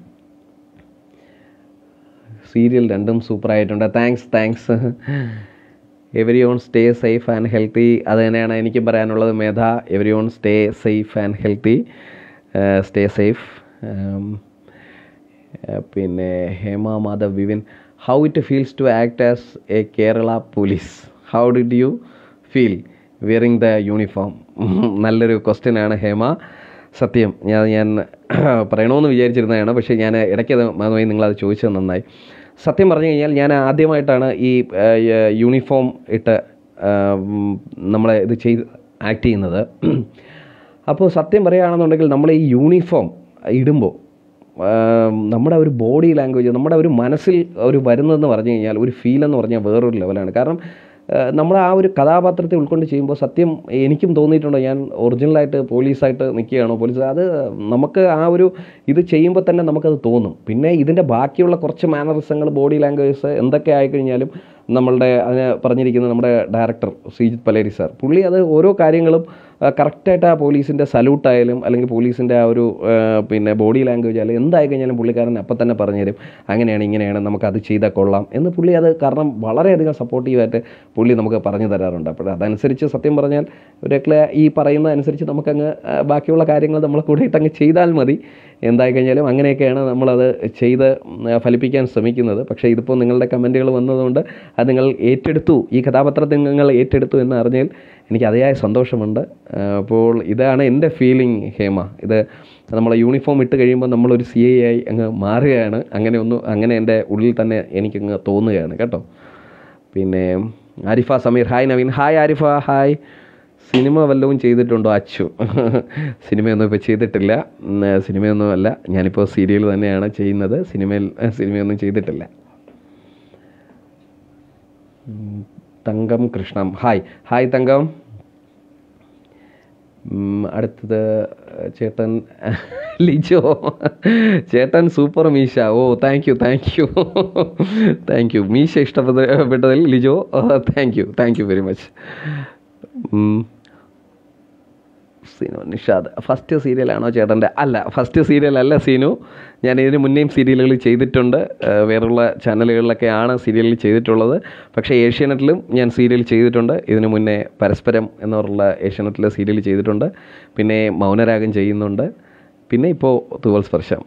സീരിയൽ രണ്ടും സൂപ്പറായിട്ടുണ്ട് thanks thanks everyone stay safe and healthy അത് തന്നെയാണ് എനിക്ക് പറയാനുള്ളത് Medha everyone stay safe and healthy stay safe പിന്നെ Hema Madhav Vivin how it feels to act as a Kerala police how did you feel wearing the uniform നല്ലൊരു question ആണ് ഹേമ സത്യം ഞാൻ ഞാൻ പറയണമെന്ന് വിചാരിച്ചിരുന്നതാണ് പക്ഷേ ഞാൻ ഇടയ്ക്കത് മതമായി നിങ്ങളത് ചോദിച്ചത് നന്നായി സത്യം പറഞ്ഞു കഴിഞ്ഞാൽ ഞാൻ ആദ്യമായിട്ടാണ് ഈ ആ, യൂണിഫോം ഇട്ട് ആ, ഉം, നമ്മളെ ഇത് ചെയ്ത് ആക്ട് ചെയ്യുന്നത് അപ്പോൾ സത്യം പറയുകയാണെന്നുണ്ടെങ്കിൽ നമ്മൾ ഈ യൂണിഫോം ഇടുമ്പോൾ ആം, നമ്മുടെ ഒരു ബോഡി ലാംഗ്വേജ് നമ്മുടെ ഒരു മനസ്സിൽ ഒരു വരുന്നതെന്ന് പറഞ്ഞു കഴിഞ്ഞാൽ ഒരു ഫീൽ എന്ന് പറഞ്ഞാൽ വേറൊരു ലെവലാണ് കാരണം നമ്മൾ ആ ഒരു കഥാപാത്രത്തെ ഉൾക്കൊണ്ട് ചെയ്യുമ്പോൾ സത്യം എനിക്കും തോന്നിയിട്ടുണ്ട് ഞാൻ ഒറിജിനലായിട്ട് പോലീസായിട്ട് നിൽക്കുകയാണോ പോലീസ് അത് നമുക്ക് ആ ഒരു ഇത് ചെയ്യുമ്പോൾ തന്നെ നമുക്കത് തോന്നും പിന്നെ ഇതിൻ്റെ ബാക്കിയുള്ള കുറച്ച് മാനറിസങ്ങൾ ബോഡി ലാംഗ്വേജസ് എന്തൊക്കെ ആയിക്കഴിഞ്ഞാലും നമ്മളുടെ അതിന് പറഞ്ഞിരിക്കുന്ന നമ്മുടെ ഡയറക്ടർ ശ്രീജിത്ത് പലേരി സാർ പുള്ളി അത് ഓരോ കാര്യങ്ങളും കറക്റ്റായിട്ട് ആ പോലീസിൻ്റെ സല്യൂട്ടായാലും അല്ലെങ്കിൽ പോലീസിൻ്റെ ആ ഒരു ആ, പിന്നെ ബോഡി ലാംഗ്വേജ് ആയാലും എന്തായി കഴിഞ്ഞാലും പുള്ളിക്കാരൻ അപ്പം തന്നെ പറഞ്ഞുതരും അങ്ങനെയാണ് ഇങ്ങനെയാണ് നമുക്കത് ചെയ്താൽ കൊള്ളാം എന്ന് പുള്ളി അത് കാരണം വളരെയധികം സപ്പോർട്ടീവായിട്ട് പുള്ളി നമുക്ക് പറഞ്ഞു തരാറുണ്ട് അപ്പോൾ അതനുസരിച്ച് സത്യം പറഞ്ഞാൽ ഒരൊക്കെ ഈ പറയുന്ന അനുസരിച്ച് നമുക്കങ്ങ് ആ, ബാക്കിയുള്ള കാര്യങ്ങൾ നമ്മളെ കൂടെ ഇട്ടങ്ങ് ചെയ്താൽ മതി എന്തായി കഴിഞ്ഞാലും അങ്ങനെയൊക്കെയാണ് നമ്മളത് ചെയ്ത് ഉം, ഫലിപ്പിക്കാൻ ശ്രമിക്കുന്നത് പക്ഷേ ഇതിപ്പോൾ നിങ്ങളുടെ കമൻറ്റുകൾ വന്നതുകൊണ്ട് അത് നിങ്ങൾ ഏറ്റെടുത്തു ഈ കഥാപാത്രത്തെ നിങ്ങൾ ഏറ്റെടുത്തു എന്ന് അറിഞ്ഞാൽ എനിക്ക് അതിയായ സന്തോഷമുണ്ട് ആ, അപ്പോൾ ഇതാണ് എൻ്റെ ഫീലിംഗ് ഹേമ ഇത് നമ്മളെ യൂണിഫോം ഇട്ട് കഴിയുമ്പോൾ നമ്മളൊരു സി ഐ ആയി അങ്ങ് മാറുകയാണ് അങ്ങനെ ഒന്ന് അങ്ങനെ എൻ്റെ ഉള്ളിൽ തന്നെ എനിക്കങ്ങ് തോന്നുകയാണ് കേട്ടോ പിന്നെ Arifa Sameer hi Naveen hi Arifa hi cinema വല്ലതും ചെയ്തിട്ടുണ്ടോ അച്ചു സിനിമയൊന്നും ഇപ്പോൾ ചെയ്തിട്ടില്ല ഉം, സിനിമയൊന്നും അല്ല ഞാനിപ്പോൾ സീരിയൽ തന്നെയാണ് ചെയ്യുന്നത് സിനിമയിൽ സിനിമയൊന്നും ചെയ്തിട്ടില്ല ഉം, തങ്കം കൃഷ്ണം ഹായ് ഹായ് തങ്കം ഉം, അടുത്തത് ചേട്ടൻ ലിജോ ചേട്ടൻ സൂപ്പർ മീശ ഓ thank you thank you thank you മീശ ഇഷ്ടപ്പെട്ടതിൽ Lijo thank you thank you very much Seenu Nishad first സീരിയലാണോ ചേട്ടൻ്റെ അല്ല ഫസ്റ്റ് സീരിയൽ അല്ല സീനു ഞാൻ ഇതിന് മുന്നേയും സീരിയലുകൾ ചെയ്തിട്ടുണ്ട് ഏഹ് വേറുള്ള ചാനലുകളിലൊക്കെയാണ് സീരിയൽ ചെയ്തിട്ടുള്ളത് പക്ഷേ ഏഷ്യാനെറ്റിലും ഞാൻ സീരിയൽ ചെയ്തിട്ടുണ്ട് ഇതിന് മുന്നേ പരസ്പരം എന്നുള്ള ഏഷ്യാനെറ്റിലെ സീരിയൽ ചെയ്തിട്ടുണ്ട് പിന്നെ മൗനരാഗം ചെയ്യുന്നുണ്ട് പിന്നെ ഇപ്പോൾ തൂവൽ സ്പർശം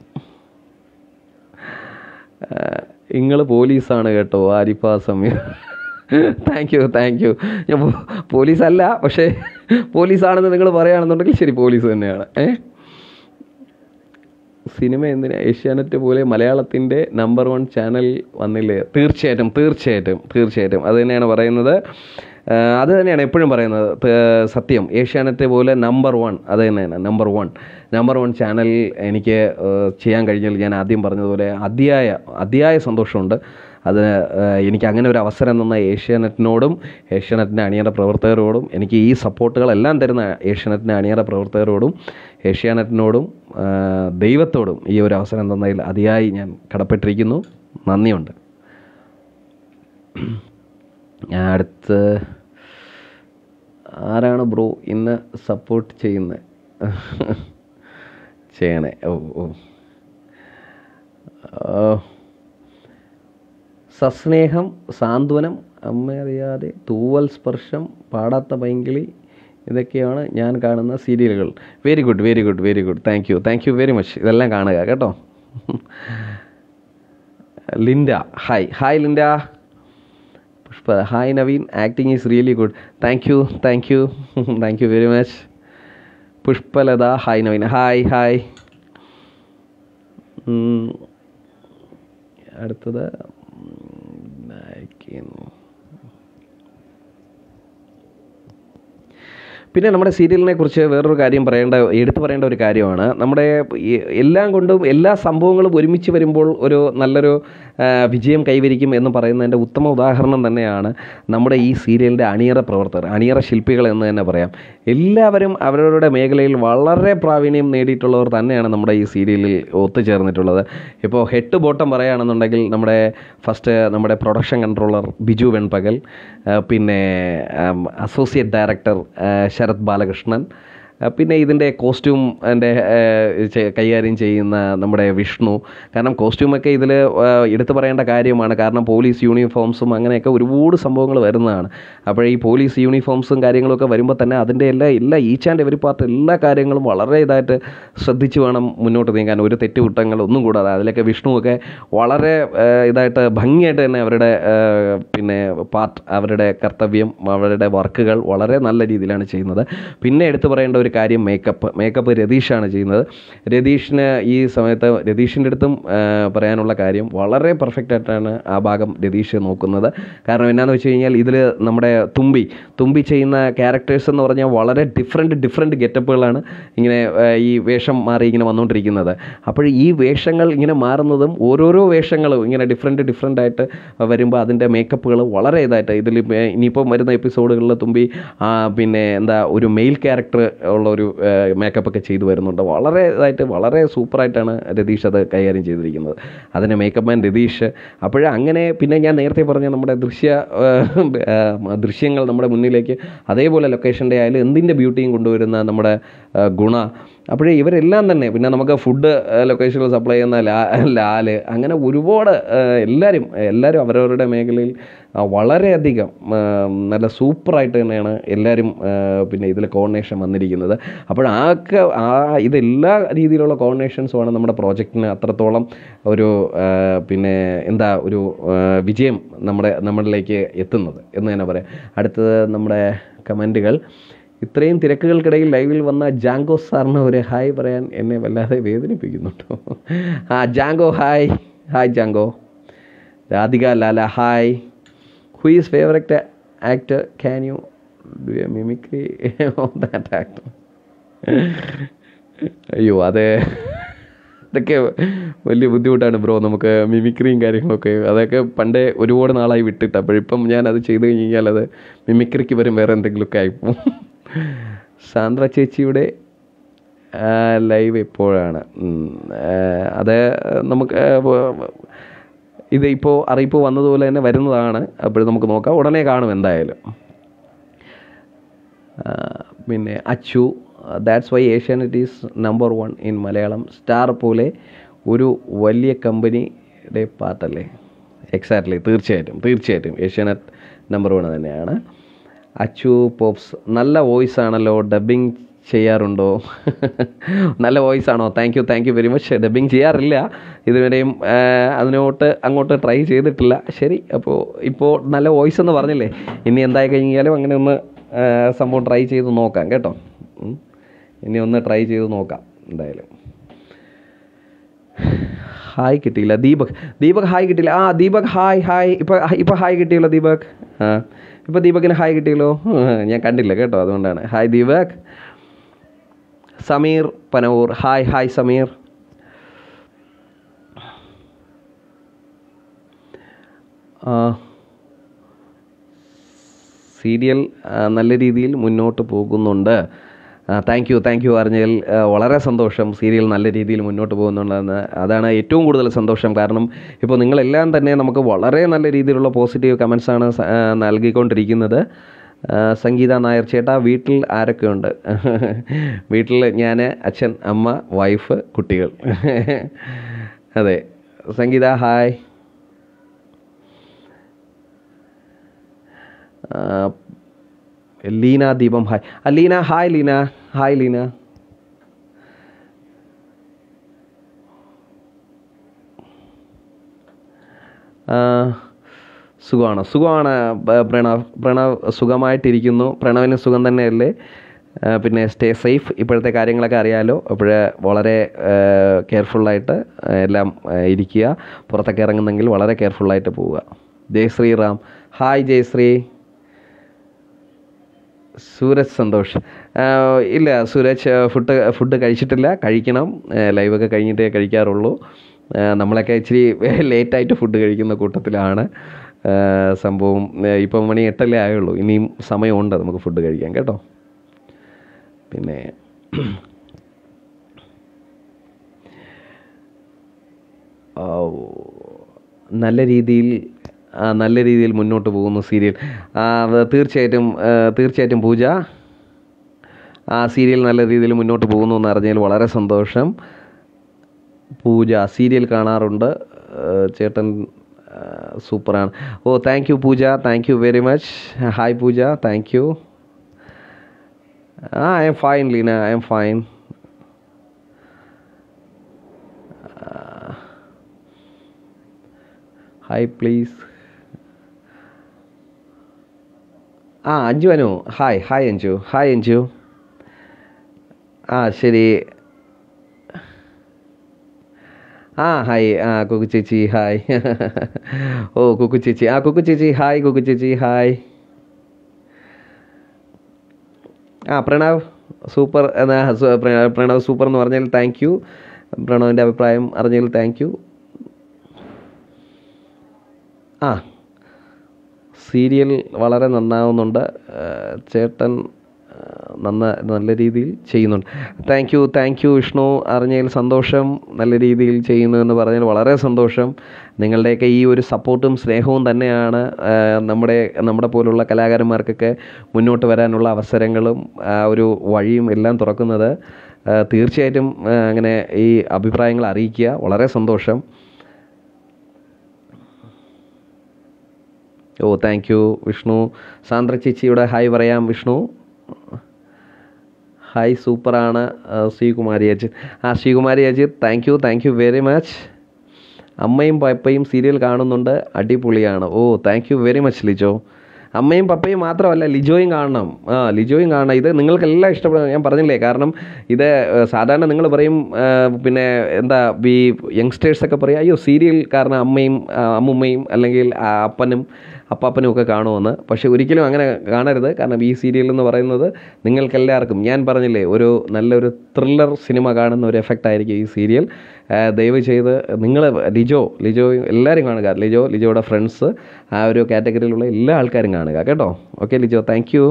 നിങ്ങൾ പോലീസാണ് കേട്ടോ Arifa Sameer thank you thank you ഞാൻ പോ- പോലീസല്ല പക്ഷേ പോലീസാണെന്ന് നിങ്ങൾ പറയുകയാണെന്നുണ്ടെങ്കിൽ ശരി പോലീസ് തന്നെയാണ് ഏ സിനിമ എന്തിനാ ഏഷ്യാനെറ്റ് പോലെ മലയാളത്തിൻ്റെ നമ്പർ വൺ ചാനൽ വന്നില്ലേ തീർച്ചയായിട്ടും തീർച്ചയായിട്ടും തീർച്ചയായിട്ടും അത് തന്നെയാണ് പറയുന്നത് ആ, അത് തന്നെയാണ് എപ്പോഴും പറയുന്നത് ത- സത്യം ഏഷ്യാനെറ്റ് പോലെ നമ്പർ വൺ അത് തന്നെയാണ് number one number one channel എനിക്ക് ആ, ചെയ്യാൻ കഴിഞ്ഞാൽ ഞാൻ ആദ്യം പറഞ്ഞതുപോലെ അതിയായ അതിയായ സന്തോഷമുണ്ട് അത് ആ, എനിക്ക് അങ്ങനെ ഒരു അവസരം തന്ന ഏഷ്യാനെറ്റിനോടും ഏഷ്യാനെറ്റിൻ്റെ അണിയറ പ്രവർത്തകരോടും എനിക്ക് ഈ സപ്പോർട്ടുകളെല്ലാം തരുന്ന ഏഷ്യാനെറ്റിൻ്റെ അണിയറ പ്രവർത്തകരോടും ഏഷ്യാനെറ്റിനോടും ആ, ദൈവത്തോടും ഈ ഒരു അവസരം തന്നതിൽ അതിയായി ഞാൻ കടപ്പെട്ടിരിക്കുന്നു നന്ദിയുണ്ട് ഞാൻ അടുത്ത് ആരാണ് ബ്രോ ഇന്ന് സപ്പോർട്ട് ചെയ്യുന്നത് ചെയ്യണേ ഓ ഓ ആ, സസ്നേഹം സാന്ത്വനം അമ്മ അറിയാതെ തൂവൽ സ്പർശം പാടാത്ത പൈങ്കിളി ഇതൊക്കെയാണ് ഞാൻ കാണുന്ന സീരിയലുകൾ very good very good very good thank you thank you very much ഇതെല്ലാം കാണുക കേട്ടോ Linda hi hi Linda Pushpa hi Naveen acting is really good thank you thank you thank you very much Pushpalatha hi Naveen hi hi ഉം. അടുത്തത് ഉം, അയക്കുന്നു. പിന്നെ നമ്മുടെ സീരിയലിനെ കുറിച്ച് വേറൊരു കാര്യം പറയേണ്ട എടുത്തു പറയേണ്ട ഒരു കാര്യമാണ് നമ്മുടെ ഈ എല്ലാം കൊണ്ടും എല്ലാ സംഭവങ്ങളും ഒരുമിച്ച് വരുമ്പോൾ ഒരു നല്ലൊരു ആ, വിജയം കൈവരിക്കും എന്ന് പറയുന്നതിൻ്റെ ഉത്തമ ഉദാഹരണം തന്നെയാണ് നമ്മുടെ ഈ സീരിയലിൻ്റെ അണിയറ പ്രവർത്തകർ അണിയറ ശില്പികൾ എന്ന് തന്നെ പറയാം എല്ലാവരും അവരവരുടെ മേഖലയിൽ വളരെ പ്രാവീണ്യം നേടിയിട്ടുള്ളവർ തന്നെയാണ് നമ്മുടെ ഈ സീരിയലിൽ ഒത്തുചേർന്നിട്ടുള്ളത് ഇപ്പോൾ ഹെഡ് ബോട്ടം പറയുകയാണെന്നുണ്ടെങ്കിൽ നമ്മുടെ ഫസ്റ്റ് നമ്മുടെ പ്രൊഡക്ഷൻ കൺട്രോളർ ബിജു വെൺപകൽ ആ, പിന്നെ അസോസിയേറ്റ് ഡയറക്ടർ ആ, ശരത് ബാലകൃഷ്ണൻ ആ, പിന്നെ ഇതിൻ്റെ കോസ്റ്റ്യൂം എൻ്റെ കൈകാര്യം ചെയ്യുന്ന നമ്മുടെ വിഷ്ണു കാരണം കോസ്റ്റ്യൂമൊക്കെ ഇതിൽ എടുത്തു പറയേണ്ട കാര്യമാണ് കാരണം പോലീസ് യൂണിഫോംസും അങ്ങനെയൊക്കെ ഒരുപാട് സംഭവങ്ങൾ വരുന്നതാണ് അപ്പോൾ ഈ പോലീസ് യൂണിഫോംസും കാര്യങ്ങളൊക്കെ വരുമ്പോൾ തന്നെ അതിൻ്റെ എല്ലാ എല്ലാ ഈച്ച് ആൻഡ് എവരി പാർട്ട് എല്ലാ കാര്യങ്ങളും വളരെ ഇതായിട്ട് ശ്രദ്ധിച്ച് വേണം മുന്നോട്ട് നീങ്ങാൻ ഒരു തെറ്റുകുറ്റങ്ങൾ ഒന്നും കൂടാതെ അതിലൊക്കെ വിഷ്ണുവൊക്കെ വളരെ ആ, ഇതായിട്ട് ഭംഗിയായിട്ട് തന്നെ അവരുടെ ആ, പിന്നെ പാർട്ട് അവരുടെ കർത്തവ്യം അവരുടെ വർക്കുകൾ വളരെ നല്ല രീതിയിലാണ് ചെയ്യുന്നത് പിന്നെ എടുത്തു പറയേണ്ട ഒരു കാര്യം മേക്കപ്പ് മേക്കപ്പ് രതീഷാണ് ചെയ്യുന്നത് രതീഷിന് ഈ സമയത്ത് രതീഷിൻ്റെ അടുത്തും ആ, പറയാനുള്ള കാര്യം വളരെ പെർഫെക്റ്റ് ആയിട്ടാണ് ആ ഭാഗം രതീഷ് നോക്കുന്നത് കാരണം എന്നാന്ന് വെച്ച് കഴിഞ്ഞാൽ ഇതിൽ നമ്മുടെ തുമ്പി തുമ്പി ചെയ്യുന്ന ക്യാരക്ടേഴ്സ് എന്ന് പറഞ്ഞാൽ വളരെ ഡിഫറെൻറ്റ് ഡിഫറെൻറ്റ് ഗെറ്റപ്പുകളാണ് ഇങ്ങനെ ആ, ഈ വേഷം മാറി ഇങ്ങനെ വന്നുകൊണ്ടിരിക്കുന്നത് അപ്പോൾ ഈ വേഷങ്ങൾ ഇങ്ങനെ മാറുന്നതും ഓരോരോ വേഷങ്ങളും ഇങ്ങനെ ഡിഫറെൻറ്റ് ഡിഫറെൻ്റ് ആയിട്ട് വരുമ്പോൾ അതിൻ്റെ മേക്കപ്പുകൾ വളരെ ഇതായിട്ട് ഇതിൽ ഇനിയിപ്പം വരുന്ന എപ്പിസോഡുകളിൽ തുമ്പി ആ, പിന്നെ എന്താ ഒരു മെയിൽ ക്യാരക്ടർ ഉള്ള ഒരു മേക്കപ്പ് ഒക്കെ ചെയ്തു വരുന്നുണ്ട് വളരെ ഇതായിട്ട് വളരെ സൂപ്പറായിട്ടാണ് രതീഷ് അത് കൈകാര്യം ചെയ്തിരിക്കുന്നത് അതിൻ്റെ മേക്കപ്പ് മാൻ രതീഷ് അപ്പോൾ അങ്ങനെ പിന്നെ ഞാൻ നേരത്തെ പറഞ്ഞ നമ്മുടെ ദൃശ്യ ആ, ആ, ദൃശ്യങ്ങൾ നമ്മുടെ മുന്നിലേക്ക് അതേപോലെ ലൊക്കേഷൻ്റെ ആയാലും എന്തിൻ്റെ ബ്യൂട്ടിയും കൊണ്ടുവരുന്ന നമ്മുടെ ആ, ഗുണ അപ്പോഴേ ഇവരെല്ലാം തന്നെ പിന്നെ നമുക്ക് ഫുഡ് ലൊക്കേഷനിൽ സപ്ലൈ ചെയ്യുന്ന ലാ ലാല് അങ്ങനെ ഒരുപാട് ആ, എല്ലാവരും എല്ലാവരും അവരവരുടെ മേഖലയിൽ ആ, വളരെയധികം ആ, നല്ല സൂപ്പറായിട്ട് തന്നെയാണ് എല്ലാവരും ആ, പിന്നെ ഇതിൽ കോർഡിനേഷൻ വന്നിരിക്കുന്നത് അപ്പോൾ ആ ക- ആ ഇതെല്ലാ രീതിയിലുള്ള കോർഡിനേഷൻസുമാണ് നമ്മുടെ പ്രോജക്റ്റിന് അത്രത്തോളം ഒരു ആ, പിന്നെ എന്താ ഒരു ആ, വിജയം നമ്മുടെ നമ്മളിലേക്ക് എത്തുന്നത് എന്ന് തന്നെ പറയാം അടുത്തത് നമ്മുടെ കമൻറ്റുകൾ ഇത്രയും തിരക്കുകൾക്കിടയിൽ ലൈവിൽ വന്ന ജാങ്കോ സാറിന് ഒരു ഹായ് പറയാൻ എന്നെ വല്ലാതെ വേദനിപ്പിക്കുന്നുണ്ടോ ആ Jango hi hi Jango Radhika Lala hi who is favourite actor can you do a mimicry of that actor അയ്യോ അതെ ഇതൊക്കെ വലിയ ബുദ്ധിമുട്ടാണ് ബ്രോ നമുക്ക് മിമിക്രിയും കാര്യങ്ങളൊക്കെ അതൊക്കെ പണ്ടേ ഒരുപാട് നാളായി വിട്ടിട്ട് അപ്പോഴിപ്പം ഞാൻ അത് ചെയ്ത് കഴിഞ്ഞാൽ അത് മിമിക്രിക്ക് വരും വേറെ എന്തെങ്കിലുമൊക്കെ ആയിപ്പോവും സാന്ദ്ര ചേച്ചിയുടെ ലൈവ് എപ്പോഴാണ് ഉം, ആ, അത് നമുക്ക് ആ, വ- ഇത് ഇപ്പോൾ അറിയിപ്പ് വന്നതുപോലെ തന്നെ വരുന്നതാണ് അപ്പോൾ നമുക്ക് നോക്കാം ഉടനെ കാണും എന്തായാലും ആ, പിന്നെ Achu that's why Asianet is number one in Malayalam star പോലെ ഒരു വലിയ കമ്പനിയുടെ പാർട്ടല്ലേ എക്സാക്ട്ലി തീർച്ചയായിട്ടും തീർച്ചയായിട്ടും ഏഷ്യാനെറ്റ് നമ്പർ വൺ തന്നെയാണ് അച്ചു പോപ്സ് നല്ല വോയിസ് ആണല്ലോ ഡബിങ് ചെയ്യാറുണ്ടോ നല്ല വോയിസ് ആണോ thank you thank you very much dubbing ചെയ്യാറില്ല ഇതുവരെയും ആ, അതിനോട്ട് അങ്ങോട്ട് ട്രൈ ചെയ്തിട്ടില്ല ശരി അപ്പോൾ ഇപ്പോൾ നല്ല വോയിസ് എന്ന് പറഞ്ഞില്ലേ ഇനി എന്തായി കഴിഞ്ഞാലും അങ്ങനെ ഒന്ന് ആ, സംഭവം ട്രൈ ചെയ്ത് നോക്കാം കേട്ടോ ഉം. ഇനി ഒന്ന് ട്രൈ ചെയ്ത് നോക്കാം എന്തായാലും ഹായ് കിട്ടിയില്ല ദീപക് ദീപക് ഹായ് കിട്ടിയില്ല ആ ദീപക് ഹായ് ഹായ് ഇപ്പം ഇപ്പം ഹായ് കിട്ടിയല്ലോ ദീപക് ആ ഇപ്പം ദീപകിന് ഹായ് കിട്ടിയല്ലോ ഞാൻ കണ്ടില്ല കേട്ടോ അതുകൊണ്ടാണ് hi Deepak Sameer Panavoor hi hi Sameer ആ, സീരിയൽ ആ, നല്ല രീതിയിൽ മുന്നോട്ട് പോകുന്നുണ്ട് താങ്ക് യു താങ്ക് യു അറിഞ്ഞതിൽ ആ, വളരെ സന്തോഷം സീരിയൽ നല്ല രീതിയിൽ മുന്നോട്ട് പോകുന്നുണ്ടെന്ന് അതാണ് ഏറ്റവും കൂടുതൽ സന്തോഷം കാരണം ഇപ്പോൾ നിങ്ങളെല്ലാം തന്നെ നമുക്ക് വളരെ നല്ല രീതിയിലുള്ള പോസിറ്റീവ് കമൻസാണ് നൽകിക്കൊണ്ടിരിക്കുന്നത് ആ, സംഗീത നായർ ചേട്ടാ വീട്ടിൽ ആരൊക്കെയുണ്ട് വീട്ടിൽ ഞാൻ അച്ഛൻ അമ്മ വൈഫ് കുട്ടികൾ അതെ സംഗീത ഹായ് ആ, ലീന ദീപം ഹായ് ആ, ലീന ഹായ് ലീന ഹായ് ലീന ആ, സുഖമാണ് സുഖമാണ് ബ- പ്രണവ് പ്രണവ് സുഖമായിട്ടിരിക്കുന്നു പ്രണവിന് സുഖം തന്നെയല്ലേ ആ, പിന്നെ സ്റ്റേ സേഫ് ഇപ്പോഴത്തെ കാര്യങ്ങളൊക്കെ അറിയാലോ അപ്പോൾ വളരെ കെയർഫുള്ളായിട്ട് എല്ലാം ആ, ഇരിക്കുക പുറത്തൊക്കെ ഇറങ്ങുന്നെങ്കിൽ വളരെ കെയർഫുള്ളായിട്ട് പോവുക ജയശ്രീ റാം ഹായ് ജയശ്രീ സൂരജ് സന്തോഷ് ആ, ഇല്ല സൂരജ് ആ, ഫുഡ് ഫുഡ് കഴിച്ചിട്ടില്ല കഴിക്കണം ആ, ലൈവൊക്കെ കഴിഞ്ഞിട്ടേ കഴിക്കാറുള്ളൂ ആ, നമ്മളൊക്കെ ഇച്ചിരി ലേറ്റായിട്ട് ഫുഡ് കഴിക്കുന്ന കൂട്ടത്തിലാണ് ആ, സംഭവം ആ, ഇപ്പം മണി എട്ടല്ലേ ആയുള്ളൂ ഇനിയും സമയമുണ്ട് നമുക്ക് ഫുഡ് കഴിക്കാൻ കേട്ടോ പിന്നെ ആ, നല്ല രീതിയിൽ ആ, നല്ല രീതിയിൽ മുന്നോട്ട് പോകുന്നു സീരിയൽ ആ, അത് തീർച്ചയായിട്ടും ആ, തീർച്ചയായിട്ടും പൂജ ആ സീരിയൽ നല്ല രീതിയിൽ മുന്നോട്ട് പോകുന്നു എന്ന് അറിഞ്ഞതിൽ വളരെ സന്തോഷം പൂജ സീരിയൽ കാണാറുണ്ട് ആ, ചേട്ടൻ ആ, സൂപ്പറാണ് ഓ thank you Pooja thank you very much hi Pooja thank you ആ I'm fine Leena I'm fine hi please ആ Anju Anu hi hi Anju hi Anju ആ ശരി ആ ഹായ് ആ കുക്കു ചേച്ചി ഹായ് ഓ കുക്കു ചേച്ചി ആ കുക്കു ചേച്ചി ഹായ് കുക്കു ചേച്ചി ഹായ് ആ പ്രണവ് സൂപ്പർ എന്നാ സു- പ്ര- പ്രണവ് സൂപ്പർ എന്ന് പറഞ്ഞതിൽ താങ്ക് യു പ്രണവിൻ്റെ അഭിപ്രായം അറിഞ്ഞതിൽ താങ്ക് യു ആ സീരിയൽ വളരെ നന്നാവുന്നുണ്ട് ആ, ചേട്ടൻ ആ, നന്ന നല്ല രീതിയിൽ ചെയ്യുന്നുണ്ട് thank you thank you Vishnu അറിഞ്ഞതിൽ സന്തോഷം നല്ല രീതിയിൽ ചെയ്യുന്നു എന്ന് പറഞ്ഞതിൽ വളരെ സന്തോഷം നിങ്ങളുടെയൊക്കെ ഈ ഒരു സപ്പോർട്ടും സ്നേഹവും തന്നെയാണ് ആ, നമ്മുടെ നമ്മുടെ പോലുള്ള കലാകാരന്മാർക്കൊക്കെ മുന്നോട്ട് വരാനുള്ള അവസരങ്ങളും ആ ഒരു വഴിയും എല്ലാം തുറക്കുന്നത് ആ, തീർച്ചയായിട്ടും ആ, അങ്ങനെ ഈ അഭിപ്രായങ്ങൾ അറിയിക്കുക വളരെ സന്തോഷം ഓ താങ്ക് യു വിഷ്ണു സാന്ദ്ര ചേച്ചിയുടെ ഹായ് പറയാം വിഷ്ണു ഹായ് സൂപ്പറാണ് ആ, ശ്രീകുമാരി അജിത് ആ Sreekumari Ajith thank you thank you very much അമ്മയും പപ്പയും സീരിയൽ കാണുന്നുണ്ട് അടിപൊളിയാണ് ഓ thank you very much Lijo അമ്മയും പപ്പയും മാത്രമല്ല ലിജോയും കാണണം ആ ലിജോയും കാണണം ഇത് നിങ്ങൾക്കെല്ലാം ഇഷ്ടപ്പെടും ഞാൻ പറഞ്ഞില്ലേ കാരണം ഇത് ഏഹ്, സാധാരണ നിങ്ങൾ പറയും ഏഹ്, പിന്നെ എന്താ ഈ യങ്സ്റ്റേഴ്സൊക്കെ പറയും അയ്യോ സീരിയൽ കാരണം അമ്മയും ആ, അമ്മുമ്മയും അല്ലെങ്കിൽ ആ, അപ്പനും അപ്പാപ്പനും ഒക്കെ കാണുമെന്ന് പക്ഷേ ഒരിക്കലും അങ്ങനെ കാണരുത് കാരണം ഈ സീരിയൽ എന്ന് പറയുന്നത് നിങ്ങൾക്കെല്ലാവർക്കും ഞാൻ പറഞ്ഞില്ലേ ഒരു നല്ലൊരു ത്രില്ലർ സിനിമ കാണുന്ന ഒരു എഫക്റ്റ് ആയിരിക്കും ഈ സീരിയൽ ആ, ദയവ് ചെയ്ത് നിങ്ങൾ ലിജോ ലിജോ എല്ലാവരും കാണുക ലിജോ ലിജോയുടെ ഫ്രണ്ട്സ് ആ ഒരു കാറ്റഗറിയിലുള്ള എല്ലാ ആൾക്കാരും കാണുക കേട്ടോ okay Lijo thank you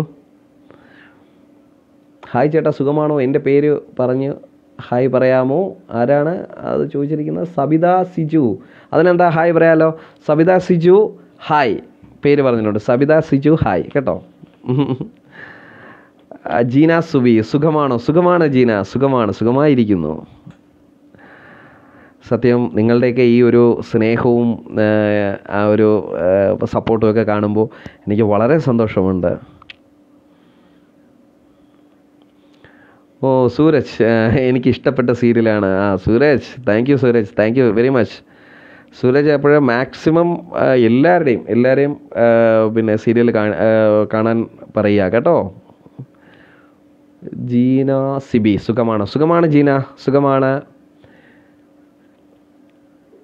hi ചേട്ടാ സുഖമാണോ എൻ്റെ പേര് പറഞ്ഞ് ഹായ് പറയാമോ ആരാണ് അത് ചോദിച്ചിരിക്കുന്നത് സബിത സിജു അതിനെന്താ ഹായ് പറയാലോ സബിത സിജു ഹായ് പേര് പറഞ്ഞിട്ടുണ്ട് സബിത സിജു ഹായ് കേട്ടോ ആ, ജീന സുബി സുഖമാണോ സുഖമാണ് ജീന സുഖമാണ് സുഖമായിരിക്കുന്നു സത്യം നിങ്ങളുടെയൊക്കെ ഈ ഒരു സ്നേഹവും ആ, ആ ഒരു സപ്പോർട്ടും ഒക്കെ കാണുമ്പോൾ എനിക്ക് വളരെ സന്തോഷമുണ്ട് ഓ സൂരജ് ആ, എനിക്ക് ഇഷ്ടപ്പെട്ട സീരിയലാണ് ആ Suraj thank you Suraj thank you very much Suraj എപ്പോഴും മാക്സിമം എല്ലാവരുടെയും എല്ലാവരെയും ആ, പിന്നെ സീരിയൽ കാണാൻ പറയുക കേട്ടോ ജീന സിബി സുഖമാണ് സുഖമാണ് ജീന സുഖമാണ്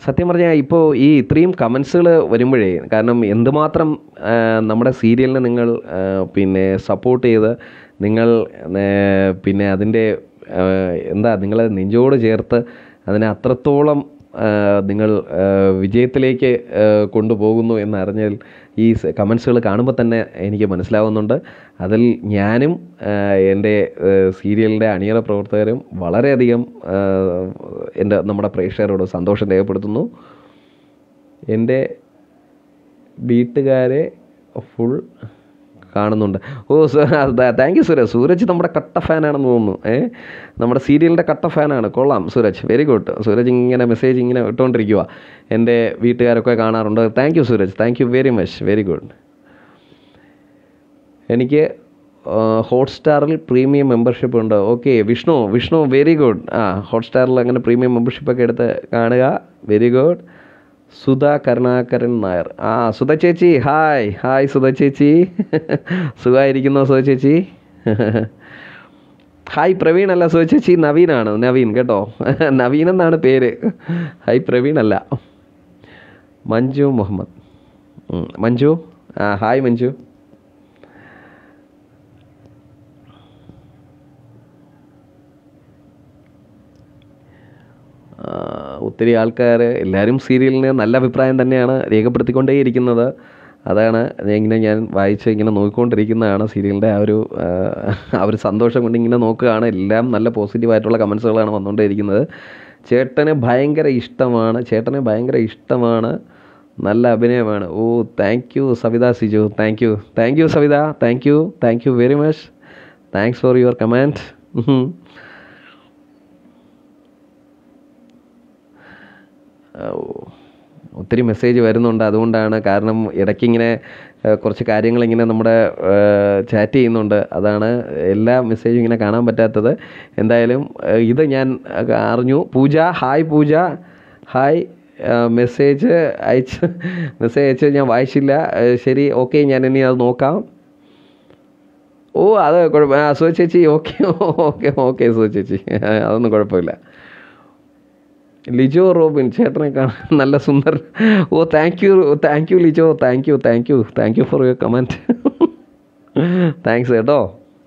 സത്യം പറഞ്ഞാൽ ഇപ്പോൾ ഈ ഇത്രയും കമൻസുകൾ വരുമ്പോഴേ കാരണം എന്തുമാത്രം ആ, നമ്മുടെ സീരിയലിനെ നിങ്ങൾ ആ, പിന്നെ സപ്പോർട്ട് ചെയ്ത് നിങ്ങൾ ആ, പിന്നെ അതിൻ്റെ ആ, എന്താ നിങ്ങൾ നെഞ്ചോട് ചേർത്ത് അതിനെ അത്രത്തോളം ആ, നിങ്ങൾ ആ, വിജയത്തിലേക്ക് ആ, കൊണ്ടുപോകുന്നു എന്നറിഞ്ഞാൽ ഈ കമൻസുകൾ കാണുമ്പോൾ തന്നെ എനിക്ക് മനസ്സിലാവുന്നുണ്ട് അതിൽ ഞാനും ആ, എൻ്റെ ആ, സീരിയലിൻ്റെ അണിയറ പ്രവർത്തകരും വളരെയധികം ആ, എൻ്റെ നമ്മുടെ പ്രേക്ഷകരോട് സന്തോഷം രേഖപ്പെടുത്തുന്നു എൻ്റെ വീട്ടുകാരെ ഫുൾ കാണുന്നുണ്ട് ഓ താങ്ക് യു സൂരജ് സൂരജ് നമ്മുടെ കട്ട ഫാനാണെന്ന് തോന്നുന്നു ഏ നമ്മുടെ സീരിയലിൻ്റെ കട്ട ഫാനാണ് കൊള്ളാം സൂരജ് വെരി ഗുഡ് സൂരജ് ഇങ്ങനെ മെസ്സേജ് ഇങ്ങനെ ഇട്ടുകൊണ്ടിരിക്കുക എൻ്റെ വീട്ടുകാരൊക്കെ കാണാറുണ്ട് thank you Suraj thank you very much very good എനിക്ക് ഹോട്ട്സ്റ്റാറിൽ പ്രീമിയം മെമ്പർഷിപ്പ് ഉണ്ട് okay Vishnu Vishnu very good ആ ഹോട്ട്സ്റ്റാറിൽ അങ്ങനെ പ്രീമിയം മെമ്പർഷിപ്പ് ഒക്കെ എടുത്ത് കാണുക വെരി ഗുഡ് സുധ കരുണാകരൻ നായർ ആ സുധ ചേച്ചി ഹായ് ഹായ് സുധ ചേച്ചി സുഖമായിരിക്കുന്നോ സുധ ചേച്ചി ഹായ് പ്രവീൺ അല്ല സുധ ചേച്ചി നവീനാണ് നവീൻ കേട്ടോ നവീൻ എന്നാണ് പേര് ഹായ് പ്രവീൺ അല്ല മഞ്ജു മുഹമ്മദ് ഉം, മഞ്ജു ആ ഹായ് മഞ്ജു ആ, ഒത്തിരി ആൾക്കാർ എല്ലാവരും സീരിയലിന് നല്ല അഭിപ്രായം തന്നെയാണ് രേഖപ്പെടുത്തിക്കൊണ്ടേയിരിക്കുന്നത് അതാണ് ഞാൻ ഇങ്ങനെ ഞാൻ വായിച്ച് ഇങ്ങനെ നോക്കിക്കൊണ്ടിരിക്കുന്നതാണ് സീരിയലിൻ്റെ ആ ഒരു ആ, ആ ഒരു സന്തോഷം കൊണ്ട് ഇങ്ങനെ നോക്കുകയാണ് എല്ലാം നല്ല പോസിറ്റീവായിട്ടുള്ള കമൻസുകളാണ് വന്നുകൊണ്ടേയിരിക്കുന്നത് ചേട്ടന് ഭയങ്കര ഇഷ്ടമാണ് ചേട്ടന് ഭയങ്കര ഇഷ്ടമാണ് നല്ല അഭിനയമാണ് ഓ thank you Savitha Siju thank you thank you Savitha thank you thank you very much thanks for your comment ഓ, ഒത്തിരി മെസ്സേജ് വരുന്നുണ്ട് അതുകൊണ്ടാണ് കാരണം ഇടയ്ക്ക് ഇങ്ങനെ ഏഹ്, കുറച്ച് കാര്യങ്ങൾ ഇങ്ങനെ നമ്മുടെ ചാറ്റ് ചെയ്യുന്നുണ്ട് അതാണ് എല്ലാ മെസ്സേജും ഇങ്ങനെ കാണാൻ പറ്റാത്തത് എന്തായാലും ഏഹ്, ഇത് ഞാൻ അഹ്, അറിഞ്ഞു Pooja hi Pooja hi message അയച്ച് മെസ്സേജ് അയച്ച് ഞാൻ വായിച്ചില്ല ഏഹ്, ശരി ഓക്കെ ഞാൻ ഇനി അത് നോക്കാം ഓ അത് കുഴപ്പം ആ സുഖ ചേച്ചി ഓക്കെ ഓക്കെ ഓക്കെ സുഖ ചേച്ചി അതൊന്നും കുഴപ്പമില്ല ലിജോ റോബിൻ ചേട്ടനെ കാണാൻ നല്ല സുന്ദർ ഓ thank you thank you Lijo thank you thank you thank you for your comment thanks കേട്ടോ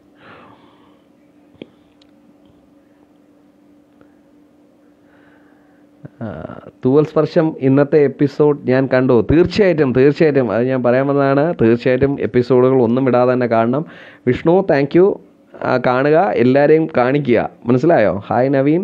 ആ, തൂവൽ സ്പർശം ഇന്നത്തെ എപ്പിസോഡ് ഞാൻ കണ്ടു തീർച്ചയായിട്ടും തീർച്ചയായിട്ടും അത് ഞാൻ പറയാൻ വന്നതാണ് തീർച്ചയായിട്ടും എപ്പിസോഡുകൾ ഒന്നും വിടാതെ തന്നെ കാണണം വിഷ്ണു താങ്ക് യു കാണുക എല്ലാവരെയും കാണിക്കുക മനസ്സിലായോ ഹായ് നവീൻ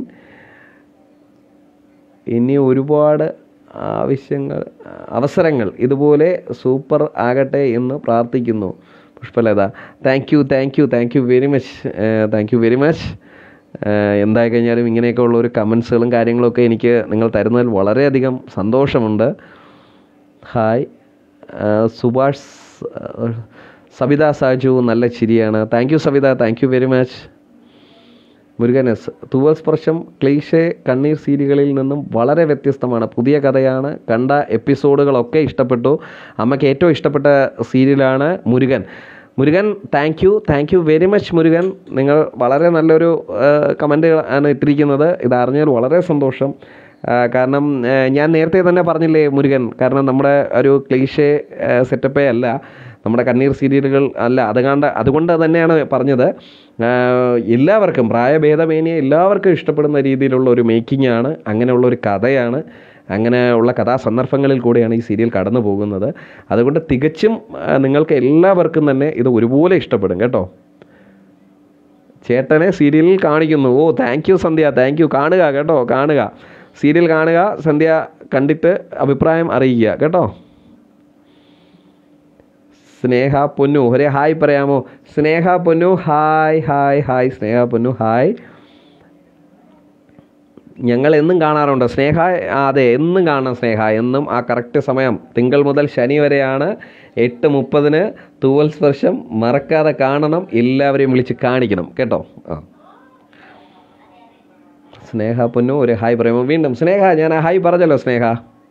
ഇനി ഒരുപാട് ആവശ്യങ്ങൾ അവസരങ്ങൾ ഇതുപോലെ സൂപ്പർ ആകട്ടെ എന്ന് പ്രാർത്ഥിക്കുന്നു Pushpalatha thank you thank you thank you very much thank you very much എന്തായി കഴിഞ്ഞാലും ഇങ്ങനെയൊക്കെ ഉള്ള ഒരു കമൻസുകളും കാര്യങ്ങളൊക്കെ എനിക്ക് നിങ്ങൾ തരുന്നതിൽ വളരെയധികം സന്തോഷമുണ്ട് ഹായ് ആ, സുഭാഷ് ആ, സവിത സാജു നല്ല ചിരിയാണ് thank you Savitha thank you very much മുരുകനസ് തൂവൽ സ്പർശം ക്ലീഷെ കണ്ണീർ സീരിയലുകളിൽ നിന്നും വളരെ വ്യത്യസ്തമാണ് പുതിയ കഥയാണ് കണ്ട എപ്പിസോഡുകളൊക്കെ ഇഷ്ടപ്പെട്ടു അമ്മയ്ക്ക് ഏറ്റവും ഇഷ്ടപ്പെട്ട സീരിയലാണ് Murugan Murugan thank you thank you very much Murugan നിങ്ങൾ വളരെ നല്ലൊരു കമൻറ്റ് ആണ് ഇട്ടിരിക്കുന്നത് ഇത് അറിഞ്ഞാൽ വളരെ സന്തോഷം ആ, കാരണം ആ, ഞാൻ നേരത്തെ തന്നെ പറഞ്ഞില്ലേ മുരുകൻ കാരണം നമ്മുടെ ഒരു ക്ലീഷെ സെറ്റപ്പേ അല്ല നമ്മുടെ കണ്ണീർ സീരിയലുകൾ അല്ല അതുകൊണ്ട് അതുകൊണ്ട് തന്നെയാണ് പറഞ്ഞത് ആ, എല്ലാവർക്കും പ്രായഭേദമേനിയ എല്ലാവർക്കും ഇഷ്ടപ്പെടുന്ന രീതിയിലുള്ള ഒരു മേക്കിംഗ് ആണ് അങ്ങനെയുള്ള ഒരു കഥയാണ് അങ്ങനെ ഉള്ള കഥാസന്ദർഭങ്ങളിൽ കൂടെയാണ് ഈ സീരിയൽ കടന്നു പോകുന്നത് അതുകൊണ്ട് തികച്ചും ആ, നിങ്ങൾക്ക് എല്ലാവർക്കും തന്നെ ഇത് ഒരുപോലെ ഇഷ്ടപ്പെടും കേട്ടോ ചേട്ടനെ സീരിയലിൽ കാണിക്കുന്നു ഓ thank you Sandhya thank you കാണുക കേട്ടോ കാണുക സീരിയൽ കാണുക സന്ധ്യ കണ്ടിട്ട് അഭിപ്രായം അറിയിക്കുക കേട്ടോ സ്നേഹ പൊന്നു ഒരേ ഹായ് പറയാമോ സ്നേഹ പൊന്നു ഹായ് ഹായ് ഹായ് സ്നേഹ പൊന്നു ഹായ് ഞങ്ങൾ എന്നും കാണാറുണ്ട് സ്നേഹ ആ, അതെ എന്നും കാണണം സ്നേഹ എന്നും ആ കറക്റ്റ് സമയം തിങ്കൾ മുതൽ ശനി വരെയാണ് എട്ട് മുപ്പതിന് തൂവൽ സ്പർശം മറക്കാതെ കാണണം എല്ലാവരെയും വിളിച്ച് കാണിക്കണം കേട്ടോ ആ സ്നേഹ പൊന്നു ഒരു ഹായ് പറയുമോ വീണ്ടും സ്നേഹ ഞാൻ ആ ഹായ് പറഞ്ഞല്ലോ സ്നേഹ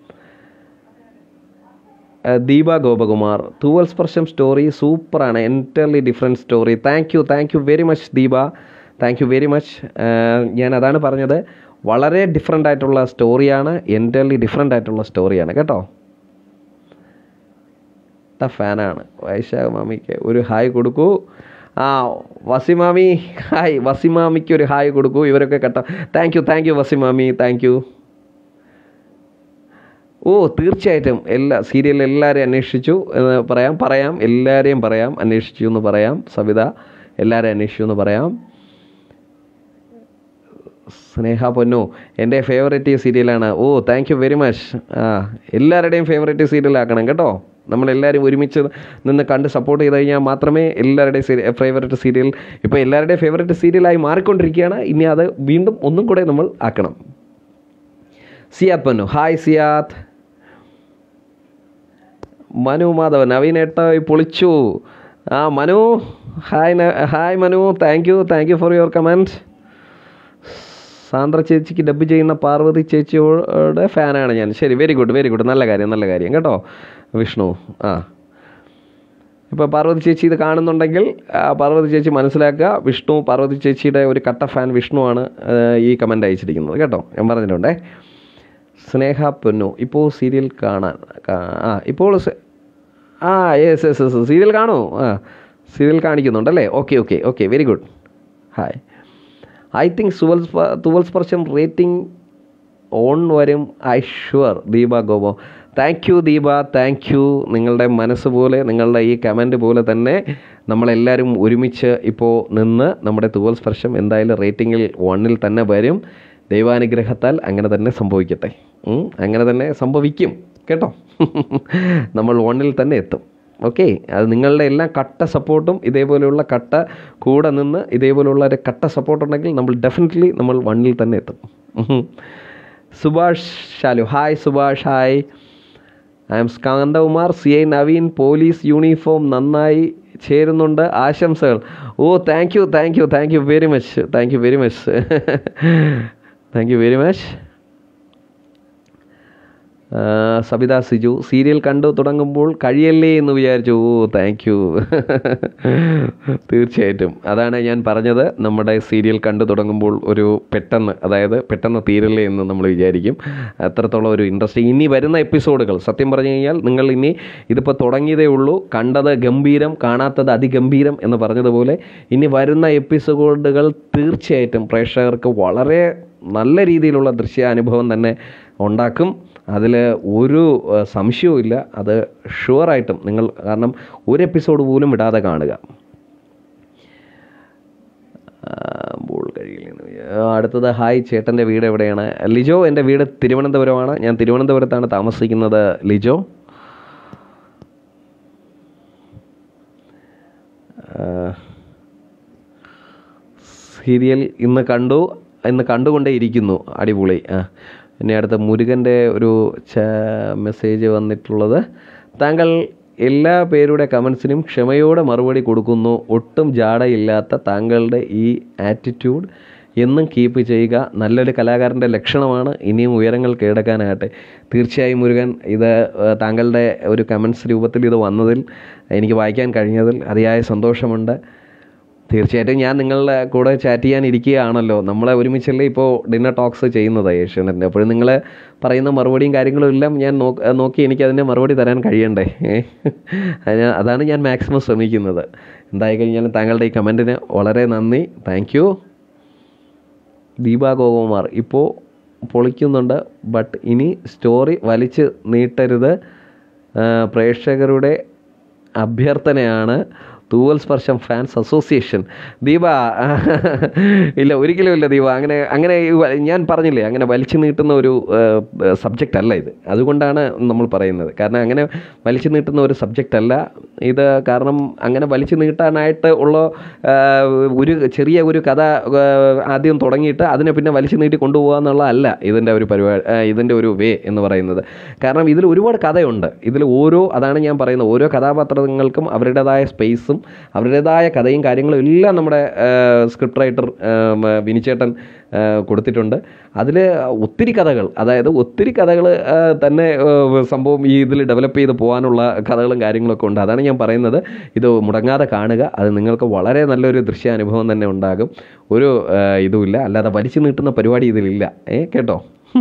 ആ, ദീപ ഗോപകുമാർ തൂവൽ സ്പർശം സ്റ്റോറി സൂപ്പറാണ് entirely different story thank you thank you very much Deepa thank you very much ഞാൻ അതാണ് പറഞ്ഞത് വളരെ ഡിഫറെൻ്റ് ആയിട്ടുള്ള സ്റ്റോറിയാണ് എൻ്റർലി ഡിഫറെൻ്റ് ആയിട്ടുള്ള സ്റ്റോറിയാണ് കേട്ടോ ഫാനാണ് വൈശാഖ മാമിക്ക് ഒരു ഹായ് കൊടുക്കൂ ആ വസിമാമി ഹായ് വസിമാമിക്ക് ഒരു ഹായ് കൊടുക്കൂ ഇവരൊക്കെ കേട്ടോ താങ്ക് യു താങ്ക് യു വസിമാമി താങ്ക് യു ഓ തീർച്ചയായിട്ടും എല്ലാ സീരിയൽ എല്ലാവരെയും അന്വേഷിച്ചു എന്ന് പറയാം പറയാം എല്ലാവരെയും പറയാം അന്വേഷിച്ചു എന്ന് പറയാം സവിത എല്ലാവരെയും അന്വേഷിച്ചു എന്ന് പറയാം സ്നേഹ പൊന്നു എൻ്റെ ഫേവറേറ്റ് സീരിയലാണ് ഓ താങ്ക് യു വെരി മച്ച് ആ എല്ലാവരുടെയും ഫേവറേറ്റ് സീരിയലാക്കണം കേട്ടോ നമ്മളെല്ലാവരും ഒരുമിച്ച് നിന്ന് കണ്ട് സപ്പോർട്ട് ചെയ്ത് കഴിഞ്ഞാൽ മാത്രമേ എല്ലാവരുടെയും സീരിയൽ ഫേവറേറ്റ് സീരിയൽ ഇപ്പോൾ എല്ലാവരുടെയും ഫേവറേറ്റ് സീരിയലായി മാറിക്കൊണ്ടിരിക്കുകയാണ് ഇനി അത് വീണ്ടും ഒന്നും കൂടെ നമ്മൾ ആക്കണം സിയാത്ത് പന്നു ഹായ് സിയാത്ത് മനു മാധവൻ നവീൻ ഏട്ടായി പൊളിച്ചു ആ മനു ഹായ് ന- hi Manu thank you thank you for your comment Sandra ചേച്ചിക്ക് ഡബ് ചെയ്യുന്ന പാർവതി ചേച്ചിയുടെ ഫാനാണ് ഞാൻ ശരി വെരി ഗുഡ് വെരി ഗുഡ് നല്ല കാര്യം നല്ല കാര്യം കേട്ടോ വിഷ്ണു ആ ഇപ്പോൾ പാർവതി ചേച്ചി ഇത് കാണുന്നുണ്ടെങ്കിൽ ആ, പാർവതി ചേച്ചി മനസ്സിലാക്കുക വിഷ്ണു പാർവതി ചേച്ചിയുടെ ഒരു കട്ട ഫാൻ വിഷ്ണുവാണ് ആ, ഈ കമൻ്റ് അയച്ചിരിക്കുന്നത് കേട്ടോ ഞാൻ പറഞ്ഞിട്ടുണ്ടേ സ്നേഹ പൊന്നു ഇപ്പോൾ സീരിയൽ കാണാൻ കാ- ആ ഇപ്പോൾ സ- ആ യെസ് യെസ് യെസ് സീരിയൽ കാണൂ ആ സീരിയൽ കാണിക്കുന്നുണ്ടല്ലേ okay okay okay very good hi I think സുവൽ തുവൽ സ്പർശം റേറ്റിംഗ് ഓൺ വരും ഐ ഷുവർ ദീപ ഗോപോ thank you Deepa thank you നിങ്ങളുടെ മനസ്സ് പോലെ നിങ്ങളുടെ ഈ കമൻറ്റ് പോലെ തന്നെ നമ്മളെല്ലാവരും ഒരുമിച്ച് ഇപ്പോൾ നിന്ന് നമ്മുടെ തുവൽ സ്പർശം എന്തായാലും റേറ്റിങ്ങിൽ വണ്ണിൽ തന്നെ വരും ദൈവാനുഗ്രഹത്താൽ അങ്ങനെ തന്നെ സംഭവിക്കട്ടെ ഉം, അങ്ങനെ തന്നെ സംഭവിക്കും കേട്ടോ നമ്മൾ വണ്ണിൽ തന്നെ എത്തും ഓക്കെ അത് നിങ്ങളുടെ എല്ലാം കട്ട സപ്പോർട്ടും ഇതേപോലെയുള്ള കട്ട കൂടെ നിന്ന് ഇതേപോലെയുള്ള ഒരു കട്ട സപ്പോർട്ട് ഉണ്ടെങ്കിൽ നമ്മൾ ഡെഫിനറ്റ്ലി നമ്മൾ വണ്ണിൽ തന്നെ എത്തും ഉം. Subhash Shalu hi Subhash hi I M Skandakumar C I Naveen police uniform നന്നായി ചേരുന്നുണ്ട് ആശംസകൾ ഓ thank you thank you thank you very much thank you very much thank you very much Sabitha Siju serial കണ്ടു തുടങ്ങുമ്പോൾ കഴിയല്ലേ എന്ന് വിചാരിച്ചു ഓ താങ്ക് യു തീർച്ചയായിട്ടും അതാണ് ഞാൻ പറഞ്ഞത് നമ്മുടെ സീരിയൽ കണ്ടു തുടങ്ങുമ്പോൾ ഒരു പെട്ടെന്ന് അതായത് പെട്ടെന്ന് തീരല്ലേ എന്ന് നമ്മൾ വിചാരിക്കും അത്രത്തോളം ഒരു ഇൻട്രസ്റ്റ് ഇനി വരുന്ന എപ്പിസോഡുകൾ സത്യം പറഞ്ഞു കഴിഞ്ഞാൽ നിങ്ങൾ ഇനി ഇതിപ്പോൾ തുടങ്ങിയതേ ഉള്ളൂ കണ്ടത് ഗംഭീരം കാണാത്തത് അതിഗംഭീരം എന്ന് പറഞ്ഞതുപോലെ ഇനി വരുന്ന എപ്പിസോഡുകൾ തീർച്ചയായിട്ടും പ്രേക്ഷകർക്ക് വളരെ നല്ല രീതിയിലുള്ള ദൃശ്യാനുഭവം തന്നെ ഉണ്ടാക്കും അതിൽ ഒരു ഏഹ്, സംശയവും ഇല്ല അത് ഷുവറായിട്ടും നിങ്ങൾ കാരണം ഒരു എപ്പിസോഡ് പോലും വിടാതെ കാണുക ആ, ബോൾ കഴിയില്ലെന്ന് വിചാ- ആ, അടുത്തത് ഹായ് ചേട്ടൻ്റെ വീട് എവിടെയാണ് ലിജോ എൻ്റെ വീട് തിരുവനന്തപുരമാണ് ഞാൻ തിരുവനന്തപുരത്താണ് താമസിക്കുന്നത് ലിജോ ആ, സീരിയൽ ഇന്ന് കണ്ടു ഇന്ന് കണ്ടുകൊണ്ടേ ഇരിക്കുന്നു അടിപൊളി ആ ഇനി അടുത്ത മുരുകൻ്റെ ഒരു മെസ്സേജ് വന്നിട്ടുള്ളത് താങ്കൾ എല്ലാ പേരുടെ കമൻസിനും ക്ഷമയോടെ മറുപടി കൊടുക്കുന്നു ഒട്ടും ജാടയില്ലാത്ത താങ്കളുടെ ഈ ആറ്റിറ്റ്യൂഡ് എന്നും കീപ്പ് ചെയ്യുക നല്ലൊരു കലാകാരൻ്റെ ലക്ഷണമാണ് ഇനിയും ഉയരങ്ങൾ കീഴടക്കാനാകട്ടെ തീർച്ചയായും മുരുകൻ ഇത് ഏഹ്, താങ്കളുടെ ഒരു കമൻസ് രൂപത്തിൽ ഇത് വന്നതിൽ എനിക്ക് വായിക്കാൻ കഴിഞ്ഞതിൽ അതിയായ സന്തോഷമുണ്ട് തീർച്ചയായിട്ടും ഞാൻ നിങ്ങളുടെ കൂടെ ചാറ്റ് ചെയ്യാൻ ഇരിക്കുകയാണല്ലോ നമ്മളെ ഒരുമിച്ചല്ലേ ഇപ്പോൾ ഡിന്നർ ടോക്സ് ചെയ്യുന്നത് ഏഷ്യാനെറ്റിൻ്റെ അപ്പോഴും നിങ്ങൾ പറയുന്ന മറുപടിയും കാര്യങ്ങളും എല്ലാം ഞാൻ നോ നോക്കി എനിക്ക് അതിൻ്റെ മറുപടി തരാൻ കഴിയണ്ടേ ഏ? അതിന് അതാണ് ഞാൻ മാക്സിമം ശ്രമിക്കുന്നത് എന്തായി കഴിഞ്ഞാലും താങ്കളുടെ ഈ കമൻറ്റിന് വളരെ നന്ദി താങ്ക് യു ദീപ ഗോകുമാർ ഇപ്പോൾ പൊളിക്കുന്നുണ്ട് ബട്ട് ഇനി സ്റ്റോറി വലിച്ച് നീട്ടരുത് ആ, പ്രേക്ഷകരുടെ അഭ്യർത്ഥനയാണ് തൂവൽ സ്പർശം ഫാൻസ് അസോസിയേഷൻ ദീപ ഇല്ല ഒരിക്കലും ഇല്ല ദീപ അങ്ങനെ അങ്ങനെ ഈ വ- ഞാൻ പറഞ്ഞില്ലേ അങ്ങനെ വലിച്ചു നീട്ടുന്ന ഒരു സബ്ജക്റ്റ് അല്ല ഇത് അതുകൊണ്ടാണ് നമ്മൾ പറയുന്നത് കാരണം അങ്ങനെ വലിച്ചു നീട്ടുന്ന ഒരു സബ്ജക്റ്റ് അല്ല ഇത് കാരണം അങ്ങനെ വലിച്ചു നീട്ടാനായിട്ട് ഉള്ള ആ, ഒരു ചെറിയ ഒരു കഥ ആ, ആദ്യം തുടങ്ങിയിട്ട് അതിനെ പിന്നെ വലിച്ചു നീട്ടി കൊണ്ടുപോകുക എന്നുള്ളതല്ല ഇതിൻ്റെ ഒരു പരിപാടി ആ, ഇതിൻ്റെ ഒരു വേ എന്ന് പറയുന്നത് കാരണം ഇതിൽ ഒരുപാട് കഥയുണ്ട് ഇതിൽ ഓരോ അതാണ് ഞാൻ പറയുന്നത് ഓരോ കഥാപാത്രങ്ങൾക്കും അവരുടേതായ സ്പേസും അവരുടേതായ കഥയും കാര്യങ്ങളും എല്ലാം നമ്മുടെ സ്ക്രിപ്റ്റ് റൈറ്റർ വിനിച്ചേട്ടൻ ആ, കൊടുത്തിട്ടുണ്ട് അതിൽ ഒത്തിരി കഥകൾ അതായത് ഒത്തിരി കഥകൾ തന്നെ ആ, സംഭവം ഈ ഇതിൽ ഡെവലപ്പ് ചെയ്ത് പോകാനുള്ള കഥകളും കാര്യങ്ങളൊക്കെ ഉണ്ട് അതാണ് ഞാൻ പറയുന്നത് ഇത് മുടങ്ങാതെ കാണുക അത് നിങ്ങൾക്ക് വളരെ നല്ലൊരു ദൃശ്യാനുഭവം തന്നെ ഉണ്ടാകും ഒരു ആ, ഇതുമില്ല അല്ലാതെ വലിച്ചു നീട്ടുന്ന പരിപാടി ഇതിലില്ല ഏ കേട്ടോ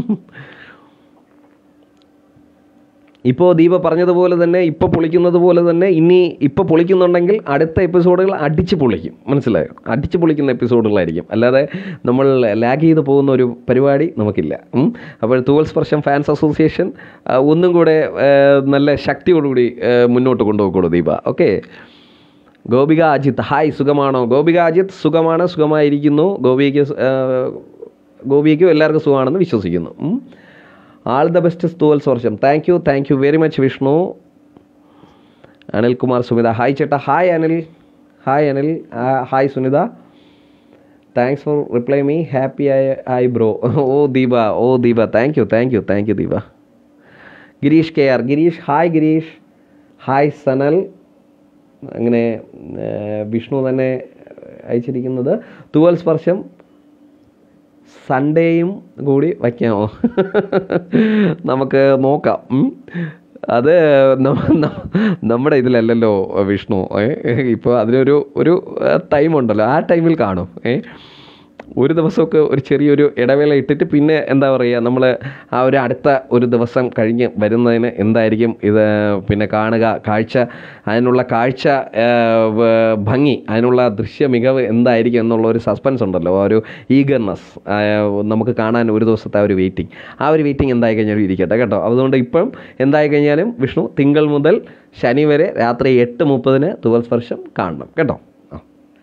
ഇപ്പോൾ ദീപ പറഞ്ഞതുപോലെ തന്നെ ഇപ്പോൾ പൊളിക്കുന്നത് പോലെ തന്നെ ഇനി ഇപ്പോൾ പൊളിക്കുന്നുണ്ടെങ്കിൽ അടുത്ത എപ്പിസോഡുകൾ അടിച്ച് പൊളിക്കും മനസ്സിലായോ അടിച്ച് പൊളിക്കുന്ന എപ്പിസോഡുകളായിരിക്കും അല്ലാതെ നമ്മൾ ലാഗ് ചെയ്ത് പോകുന്ന ഒരു പരിപാടി നമുക്കില്ല ഉം. അപ്പോൾ തൂവൽ സ്പർശം ഫാൻസ് അസോസിയേഷൻ ആ, ഒന്നും കൂടെ ആ, നല്ല ശക്തിയോടുകൂടി ആ, മുന്നോട്ട് കൊണ്ടുപോയിക്കോളൂ ദീപ ഓക്കെ ഗോപിക അജിത്ത് ഹായ് സുഖമാണോ ഗോപിക അജിത്ത് സുഖമാണ് സുഖമായിരിക്കുന്നു ഗോപിക്ക് സ്- ആ, ഗോപിക്കും എല്ലാവർക്കും സുഖമാണെന്ന് വിശ്വസിക്കുന്നു ഉം. ആൾ the best Thooval Sparsham thank you thank you very much Vishnu Anilkumar Sumitha hi ചേട്ടാ ഹായ് അനിൽ ഹായ് അനിൽ ആ, hi Sunitha thanks for reply me happy ആയി ആയി ബ്രോ ഓ ദീപ ഓ Deepa thank you thank you thank you Deepa Girish K R Girish hi Girish hi Sanal അങ്ങനെ ആ, വിഷ്ണു തന്നെ അയച്ചിരിക്കുന്നത് തൂവൽ സ്പർശം സൺഡേയും കൂടി വയ്ക്കാമോ നമുക്ക് നോക്കാം ഉം. അത് നമ്മ- നമ്മ- നമ്മുടെ ഇതിലല്ലല്ലോ വിഷ്ണു ഏ ഇപ്പോൾ അതിനൊരു ഒരു ടൈം ഉണ്ടല്ലോ ആ ടൈമിൽ കാണും ഏ ഒരു ദിവസമൊക്കെ ഒരു ചെറിയൊരു ഇടവേള ഇട്ടിട്ട് പിന്നെ എന്താ പറയുക നമ്മൾ ആ ഒരു അടുത്ത ഒരു ദിവസം കഴിഞ്ഞ് വരുന്നതിന് എന്തായിരിക്കും ഇത് പിന്നെ കാണുക കാഴ്ച അതിനുള്ള കാഴ്ച ആ, വ- ഭംഗി അതിനുള്ള ദൃശ്യ മികവ് എന്തായിരിക്കും എന്നുള്ള ഒരു സസ്പെൻസ് ഉണ്ടല്ലോ ആ ഒരു ഈഗർനെസ് നമുക്ക് കാണാൻ ഒരു ദിവസത്തെ ആ ഒരു വെയിറ്റിംഗ് ആ ഒരു വെയിറ്റിംഗ് എന്തായി കഴിഞ്ഞാലും ഇരിക്കട്ടെ കേട്ടോ അതുകൊണ്ട് ഇപ്പം എന്തായി കഴിഞ്ഞാലും വിഷ്ണു തിങ്കൾ മുതൽ ശനി വരെ രാത്രി എട്ട് മുപ്പതിന് തുവൽ സ്പർശം കാണണം കേട്ടോ ആ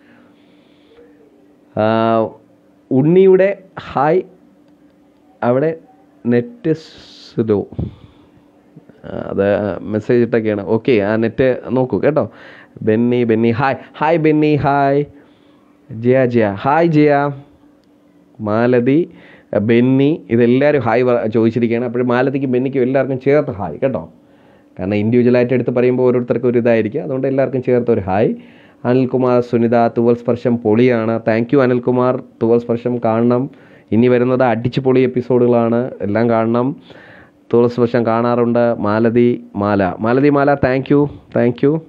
ആ, ഉണ്ണിയുടെ ഹായ് അവിടെ നെറ്റ് സ്ലോ അത് മെസ്സേജ് ഇട്ടൊക്കെയാണ് ഓക്കെ ആ നെറ്റ് നോക്കൂ കേട്ടോ Benny Benny hi hi Benny hi Jaya Jaya hi Jaya Malathi Benny ഇതെല്ലാവരും ഹായ് പറ- ചോദിച്ചിരിക്കുകയാണ് അപ്പോൾ മാലതിക്കും ബെന്നിക്കും എല്ലാവർക്കും ചേർത്ത് ഹായ് കേട്ടോ കാരണം ഇൻഡിവിജ്വലായിട്ട് എടുത്ത് പറയുമ്പോൾ ഓരോരുത്തർക്കും ഒരു ഇതായിരിക്കും അതുകൊണ്ട് എല്ലാവർക്കും ചേർത്ത് ഒരു ഹായ് അനിൽകുമാർ സുനിത തുവൽ സ്പർശം പൊളിയാണ് താങ്ക് യു അനിൽകുമാർ തുവൽ സ്പർശം കാണണം ഇനി വരുന്നത് അടിച്ചു പൊളി എപ്പിസോഡുകളാണ് എല്ലാം കാണണം തുവൽ സ്പർശം കാണാറുണ്ട് Malathi Mala Malathi Mala thank you thank you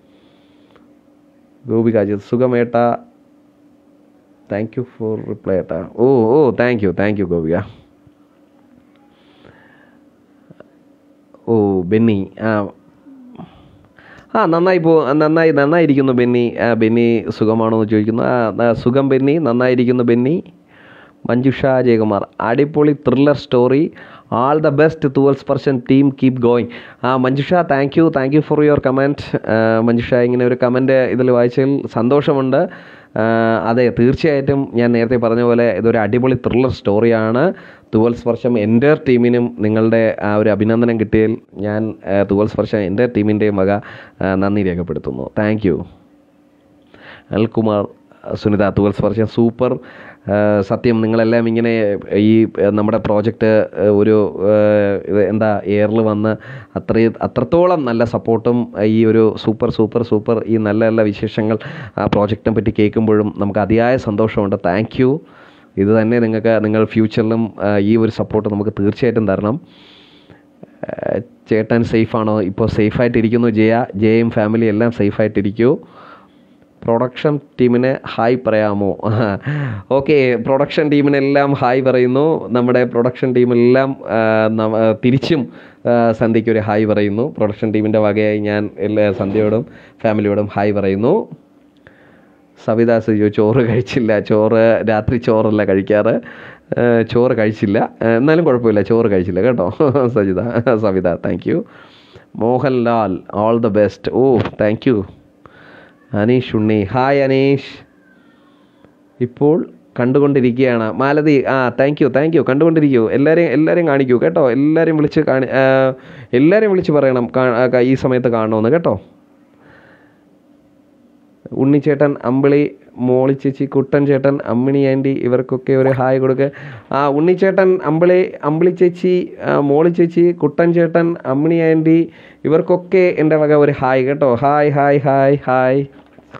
Gopikajith സുഖമേട്ട താങ്ക് യു ഫോർ റിപ്ലൈ ഏട്ടാ ഓ ഓ thank you thank you Gopika ഓ ബെന്നി ആ ആ നന്നായി പോ നന്നായി നന്നായിരിക്കുന്നു ബെന്നി ആ ബെന്നി സുഖമാണോ എന്ന് ചോദിക്കുന്നു ആ ആ, സുഖം ബെന്നി നന്നായിരിക്കുന്നു ബെന്നി മഞ്ജുഷ ജയകുമാർ അടിപൊളി thriller story all the best തുവൽസ് പെർസൻ ടീം കീപ് ഗോയിങ് ആ Manjusha thank you thank you for your comment Manjusha ഇങ്ങനെ ഒരു കമൻറ്റ് ഇതിൽ വായിച്ചതിൽ സന്തോഷമുണ്ട് ആ, അതെ തീർച്ചയായിട്ടും ഞാൻ നേരത്തെ പറഞ്ഞ പോലെ ഇതൊരു അടിപൊളി ത്രില്ലർ സ്റ്റോറിയാണ് തുവൽ സ്പർശം എൻ്റെ ടീമിനും നിങ്ങളുടെ ആ ഒരു അഭിനന്ദനം കിട്ടിയതിൽ ഞാൻ ആ, തുവൽ സ്പർശം എൻ്റെ ടീമിൻ്റെയും വക ആ, നന്ദി രേഖപ്പെടുത്തുന്നു thank you Anilkumar Sunitha Thooval Sparsham super ആ, സത്യം നിങ്ങളെല്ലാം ഇങ്ങനെ ഈ ആ, നമ്മുടെ പ്രോജക്റ്റ് ആ, ഒരു ആ, ഇത് എന്താ എയറിൽ വന്ന് അത്രയും അത്രത്തോളം നല്ല സപ്പോർട്ടും ഈ ഒരു സൂപ്പർ സൂപ്പർ സൂപ്പർ ഈ നല്ല നല്ല വിശേഷങ്ങൾ ആ പ്രോജക്റ്റിനെ പറ്റി കേൾക്കുമ്പോഴും നമുക്ക് അതിയായ സന്തോഷമുണ്ട് താങ്ക് യു ഇത് തന്നെ നിങ്ങൾക്ക് നിങ്ങൾ ഫ്യൂച്ചറിലും ആ, ഈ ഒരു സപ്പോർട്ട് നമുക്ക് തീർച്ചയായിട്ടും തരണം ആ, ചേട്ടൻ സേഫാണോ ഇപ്പോൾ സേഫായിട്ടിരിക്കുന്നു ജയ ജയയും ഫാമിലി എല്ലാം സേഫായിട്ടിരിക്കൂ പ്രൊഡക്ഷൻ ടീമിന് ഹായ് പറയാമോ ഓക്കെ പ്രൊഡക്ഷൻ ടീമിനെല്ലാം ഹായ് പറയുന്നു നമ്മുടെ പ്രൊഡക്ഷൻ ടീമെല്ലാം ആ, നമ- ആ, തിരിച്ചും ആ, സന്ധ്യയ്ക്ക് ഒരു ഹായ് പറയുന്നു പ്രൊഡക്ഷൻ ടീമിൻ്റെ വകയായി ഞാൻ എല്ലാ സന്ധ്യയോടും ഫാമിലിയോടും ഹായ് പറയുന്നു സവിദാസ് ചോദിച്ചു ചോറ് കഴിച്ചില്ല ചോറ് രാത്രി ചോറല്ല കഴിക്കാറ് ആ, ചോറ് കഴിച്ചില്ല ആ, എന്നാലും കുഴപ്പമില്ല ചോറ് കഴിച്ചില്ല കേട്ടോ Sajitha Savitha thank you Mohanlal all the best ഓ thank you Aneesh Unni hi Aneesh ഇപ്പോൾ കണ്ടുകൊണ്ടിരിക്കുകയാണ് മാലതി ആ താങ്ക് യു താങ്ക് യു കണ്ടുകൊണ്ടിരിക്കൂ എല്ലാവരെയും എല്ലാവരെയും കാണിക്കൂ കേട്ടോ എല്ലാവരെയും വിളിച്ച് കാണി ആ, എല്ലാവരെയും വിളിച്ച് പറയണം കാ- ആ, ഈ സമയത്ത് കാണണമെന്ന് കേട്ടോ ഉണ്ണിച്ചേട്ടൻ അമ്പിളി മോളി ചേച്ചി കുട്ടൻ ചേട്ടൻ അമ്മിണി ആൻറ്റി ഇവർക്കൊക്കെ ഒരു ഹായ് കൊടുക്കുക ആ ഉണ്ണിച്ചേട്ടൻ അമ്പിളി അമ്പിളി ചേച്ചി ആ, മോളി ചേച്ചി കുട്ടൻ ചേട്ടൻ അമ്മിണി ആൻറ്റി ഇവർക്കൊക്കെ എൻ്റെ വക ഒരു ഹായ് കേട്ടോ hi hi hi hi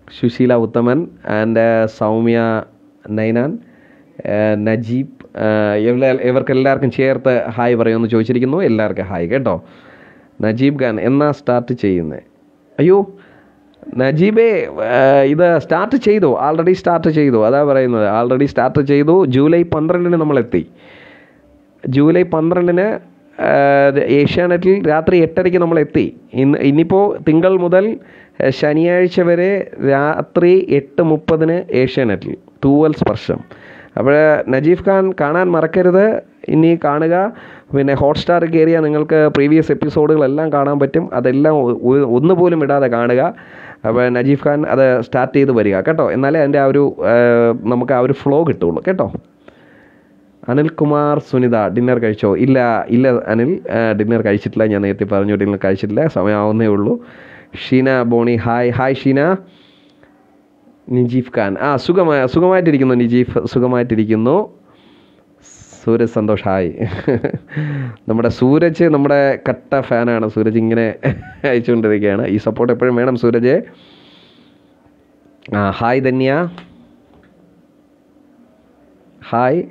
Susheela Uthaman and Soumya Ninan ഏഹ് നജീബ് ഏഹ് ഇവരെ- ഇവർക്ക് എല്ലാവർക്കും ചേർത്ത് ഹായ് പറയുമെന്ന് ചോദിച്ചിരിക്കുന്നു എല്ലാവർക്കും ഹായ് കേട്ടോ നജീബ് ഖാൻ എന്നാ സ്റ്റാർട്ട് ചെയ്യുന്നത് അയ്യോ നജീബേ ഏഹ് ഇത് സ്റ്റാർട്ട് ചെയ്തു ആൾറെഡി സ്റ്റാർട്ട് ചെയ്തു അതാ പറയുന്നത് ആൾറെഡി സ്റ്റാർട്ട് ചെയ്തു ജൂലൈ പന്ത്രണ്ടിന് നമ്മളെത്തി ജൂലൈ പന്ത്രണ്ടിന് ആഹ്, ഏഷ്യാനെറ്റിൽ രാത്രി എട്ടരയ്ക്ക് നമ്മൾ എത്തി ഇന്ന് ഇനിയിപ്പോൾ തിങ്കൾ മുതൽ ആഹ്, ശനിയാഴ്ച വരെ രാത്രി എട്ട് മുപ്പതിന് ഏഷ്യാനെറ്റിൽ തൂവൽ സ്പർശം അപ്പോൾ നജീഫ് ഖാൻ കാണാൻ മറക്കരുത് ഇനി കാണുക പിന്നെ ഹോട്ട്സ്റ്റാർ കയറിയാൽ നിങ്ങൾക്ക് പ്രീവിയസ് എപ്പിസോഡുകളെല്ലാം കാണാൻ പറ്റും അതെല്ലാം ഒ- ഒ- ഒന്നുപോലും ഇടാതെ കാണുക അപ്പോൾ നജീഫ് ഖാൻ അത് സ്റ്റാർട്ട് ചെയ്ത് വരിക കേട്ടോ എന്നാലേ അതിൻ്റെ ആ ഒരു ആഹ്, നമുക്ക് ആ ഒരു ഫ്ലോ കിട്ടുള്ളൂ കേട്ടോ അനിൽകുമാർ സുനിത ഡിന്നർ കഴിച്ചോ ഇല്ല ഇല്ല അനിൽ ഡിന്നർ കഴിച്ചിട്ടില്ല ഞാൻ നേരത്തെ പറഞ്ഞു ഡിന്നർ കഴിച്ചിട്ടില്ല സമയമാവുന്നേ ഉള്ളൂ Sheena Boney hi hi Sheena Nijeef Khan ആ സുഖമായി സുഖമായിട്ടിരിക്കുന്നു നിജീഫ് സുഖമായിട്ടിരിക്കുന്നു സൂരജ് സന്തോഷ് ഹായ് നമ്മുടെ സൂരജ് നമ്മുടെ കട്ട ഫാനാണ് സൂരജ് ഇങ്ങനെ അയച്ചുകൊണ്ടിരിക്കുകയാണ് ഈ സപ്പോർട്ട് എപ്പോഴും വേണം സൂരജ് ആ ഹായ് ധന്യ ഹായ്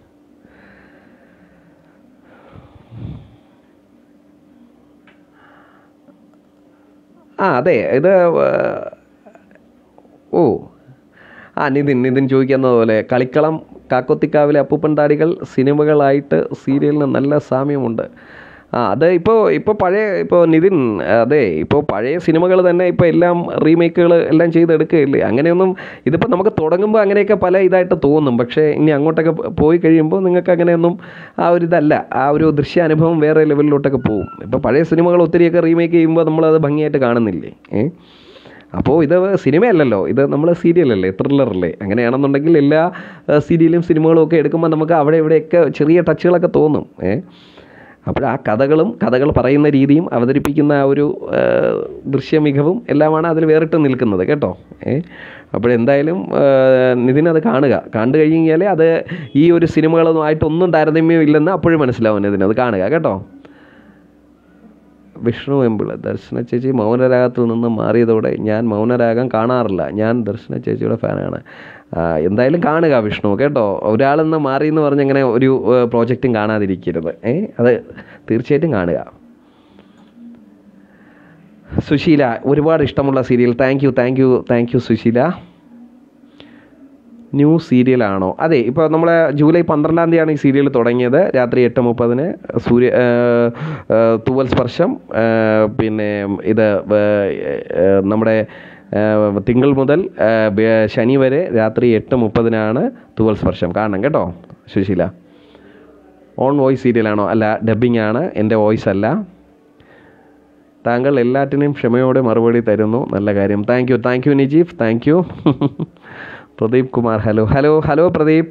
ആ അതെ ഇത് ഏർ, ഓ ആ നിതിൻ നിതിൻ ചോദിക്കുന്നത് പോലെ കളിക്കളം കാക്കൊത്തിക്കാവിലെ അപ്പൂപ്പൻ താടികൾ സിനിമകളായിട്ട് സീരിയലിന് നല്ല സാമ്യമുണ്ട് ആ അത് ഇപ്പോൾ ഇപ്പോൾ പഴയ ഇപ്പോൾ നിതിൻ അതെ ഇപ്പോൾ പഴയ സിനിമകൾ തന്നെ ഇപ്പോൾ എല്ലാം റീമേക്കുകൾ എല്ലാം ചെയ്തെടുക്കുകയില്ലേ അങ്ങനെയൊന്നും ഇതിപ്പോൾ നമുക്ക് തുടങ്ങുമ്പോൾ അങ്ങനെയൊക്കെ പല ഇതായിട്ട് തോന്നും പക്ഷേ ഇനി അങ്ങോട്ടൊക്കെ പോ- പോയി കഴിയുമ്പോൾ നിങ്ങൾക്ക് അങ്ങനെയൊന്നും ആ ഒരു ഇതല്ല ആ ഒരു ദൃശ്യാനുഭവം വേറെ ലെവലിലോട്ടൊക്കെ പോകും ഇപ്പോൾ പഴയ സിനിമകൾ ഒത്തിരിയൊക്കെ റീമേക്ക് ചെയ്യുമ്പോൾ നമ്മളത് ഭംഗിയായിട്ട് കാണുന്നില്ലേ ഏ അപ്പോൾ ഇത് സിനിമയല്ലല്ലോ ഇത് നമ്മൾ സീരിയലല്ലേ ത്രില്ലറല്ലേ അങ്ങനെയാണെന്നുണ്ടെങ്കിൽ എല്ലാ ഏഹ്, സീരിയലും സിനിമകളും ഒക്കെ എടുക്കുമ്പോൾ നമുക്ക് അവിടെ ഇവിടെയൊക്കെ ചെറിയ ടച്ചുകളൊക്കെ തോന്നും ഏ അപ്പോൾ ആ കഥകളും കഥകൾ പറയുന്ന രീതിയും അവതരിപ്പിക്കുന്ന ആ ഒരു ഏഹ്, ദൃശ്യമികവും എല്ലാമാണ് അതിൽ വേറിട്ട് നിൽക്കുന്നത് കേട്ടോ ഏ അപ്പോഴെന്തായാലും ഏഹ്, നിതിൻ അത് കാണുക കണ്ടു കഴിഞ്ഞാൽ അത് ഈ ഒരു സിനിമകളൊന്നുമായിട്ടൊന്നും താരതമ്യം ഇല്ലെന്ന് അപ്പോഴും മനസ്സിലാവും നിതിൻ അത് കാണുക കേട്ടോ വിഷ്ണു എമ്പിള് ദർശന ചേച്ചി മൗനരാഗത്തിൽ നിന്ന് മാറിയതോടെ ഞാൻ മൗനരാഗം കാണാറില്ല ഞാൻ ദർശന ചേച്ചിയുടെ ഫാനാണ് ആ, എന്തായാലും കാണുക വിഷ്ണു കേട്ടോ ഒരാളെന്ന് മാറി എന്ന് പറഞ്ഞ് അങ്ങനെ ഒരു പ്രോജക്റ്റും കാണാതിരിക്കരുത് ഏ അത് തീർച്ചയായിട്ടും കാണുക സുശീല ഒരുപാട് ഇഷ്ടമുള്ള serial thank you thank you thank you Susheela new സീരിയലാണോ അതെ ഇപ്പോൾ നമ്മൾ ജൂലൈ പന്ത്രണ്ടാം തീയതിയാണ് ഈ സീരിയൽ തുടങ്ങിയത് രാത്രി എട്ട് മുപ്പതിന് സൂര്യ ഏഹ്, ഏഹ്, തൂവൽ സ്പർശം ഏഹ്, പിന്നെ ഇത് ഏഹ്, ഏഹ്, നമ്മുടെ ഏഹ്, തിങ്കൾ മുതൽ ഏഹ്, ബ- ശനി വരെ രാത്രി എട്ട് മുപ്പതിനാണ് തൂവൽ സ്പർശം കാണണം കേട്ടോ സുശീല ഓൺ വോയിസ് സീരിയലാണോ അല്ല ഡബ്ബിംഗ് ആണ് എൻ്റെ വോയിസ് അല്ല താങ്കൾ എല്ലാറ്റിനെയും ക്ഷമയോടെ മറുപടി തരുന്നു നല്ല കാര്യം thank you thank you Nijeef thank you Pradeep Kumar hello hello hello Pradeep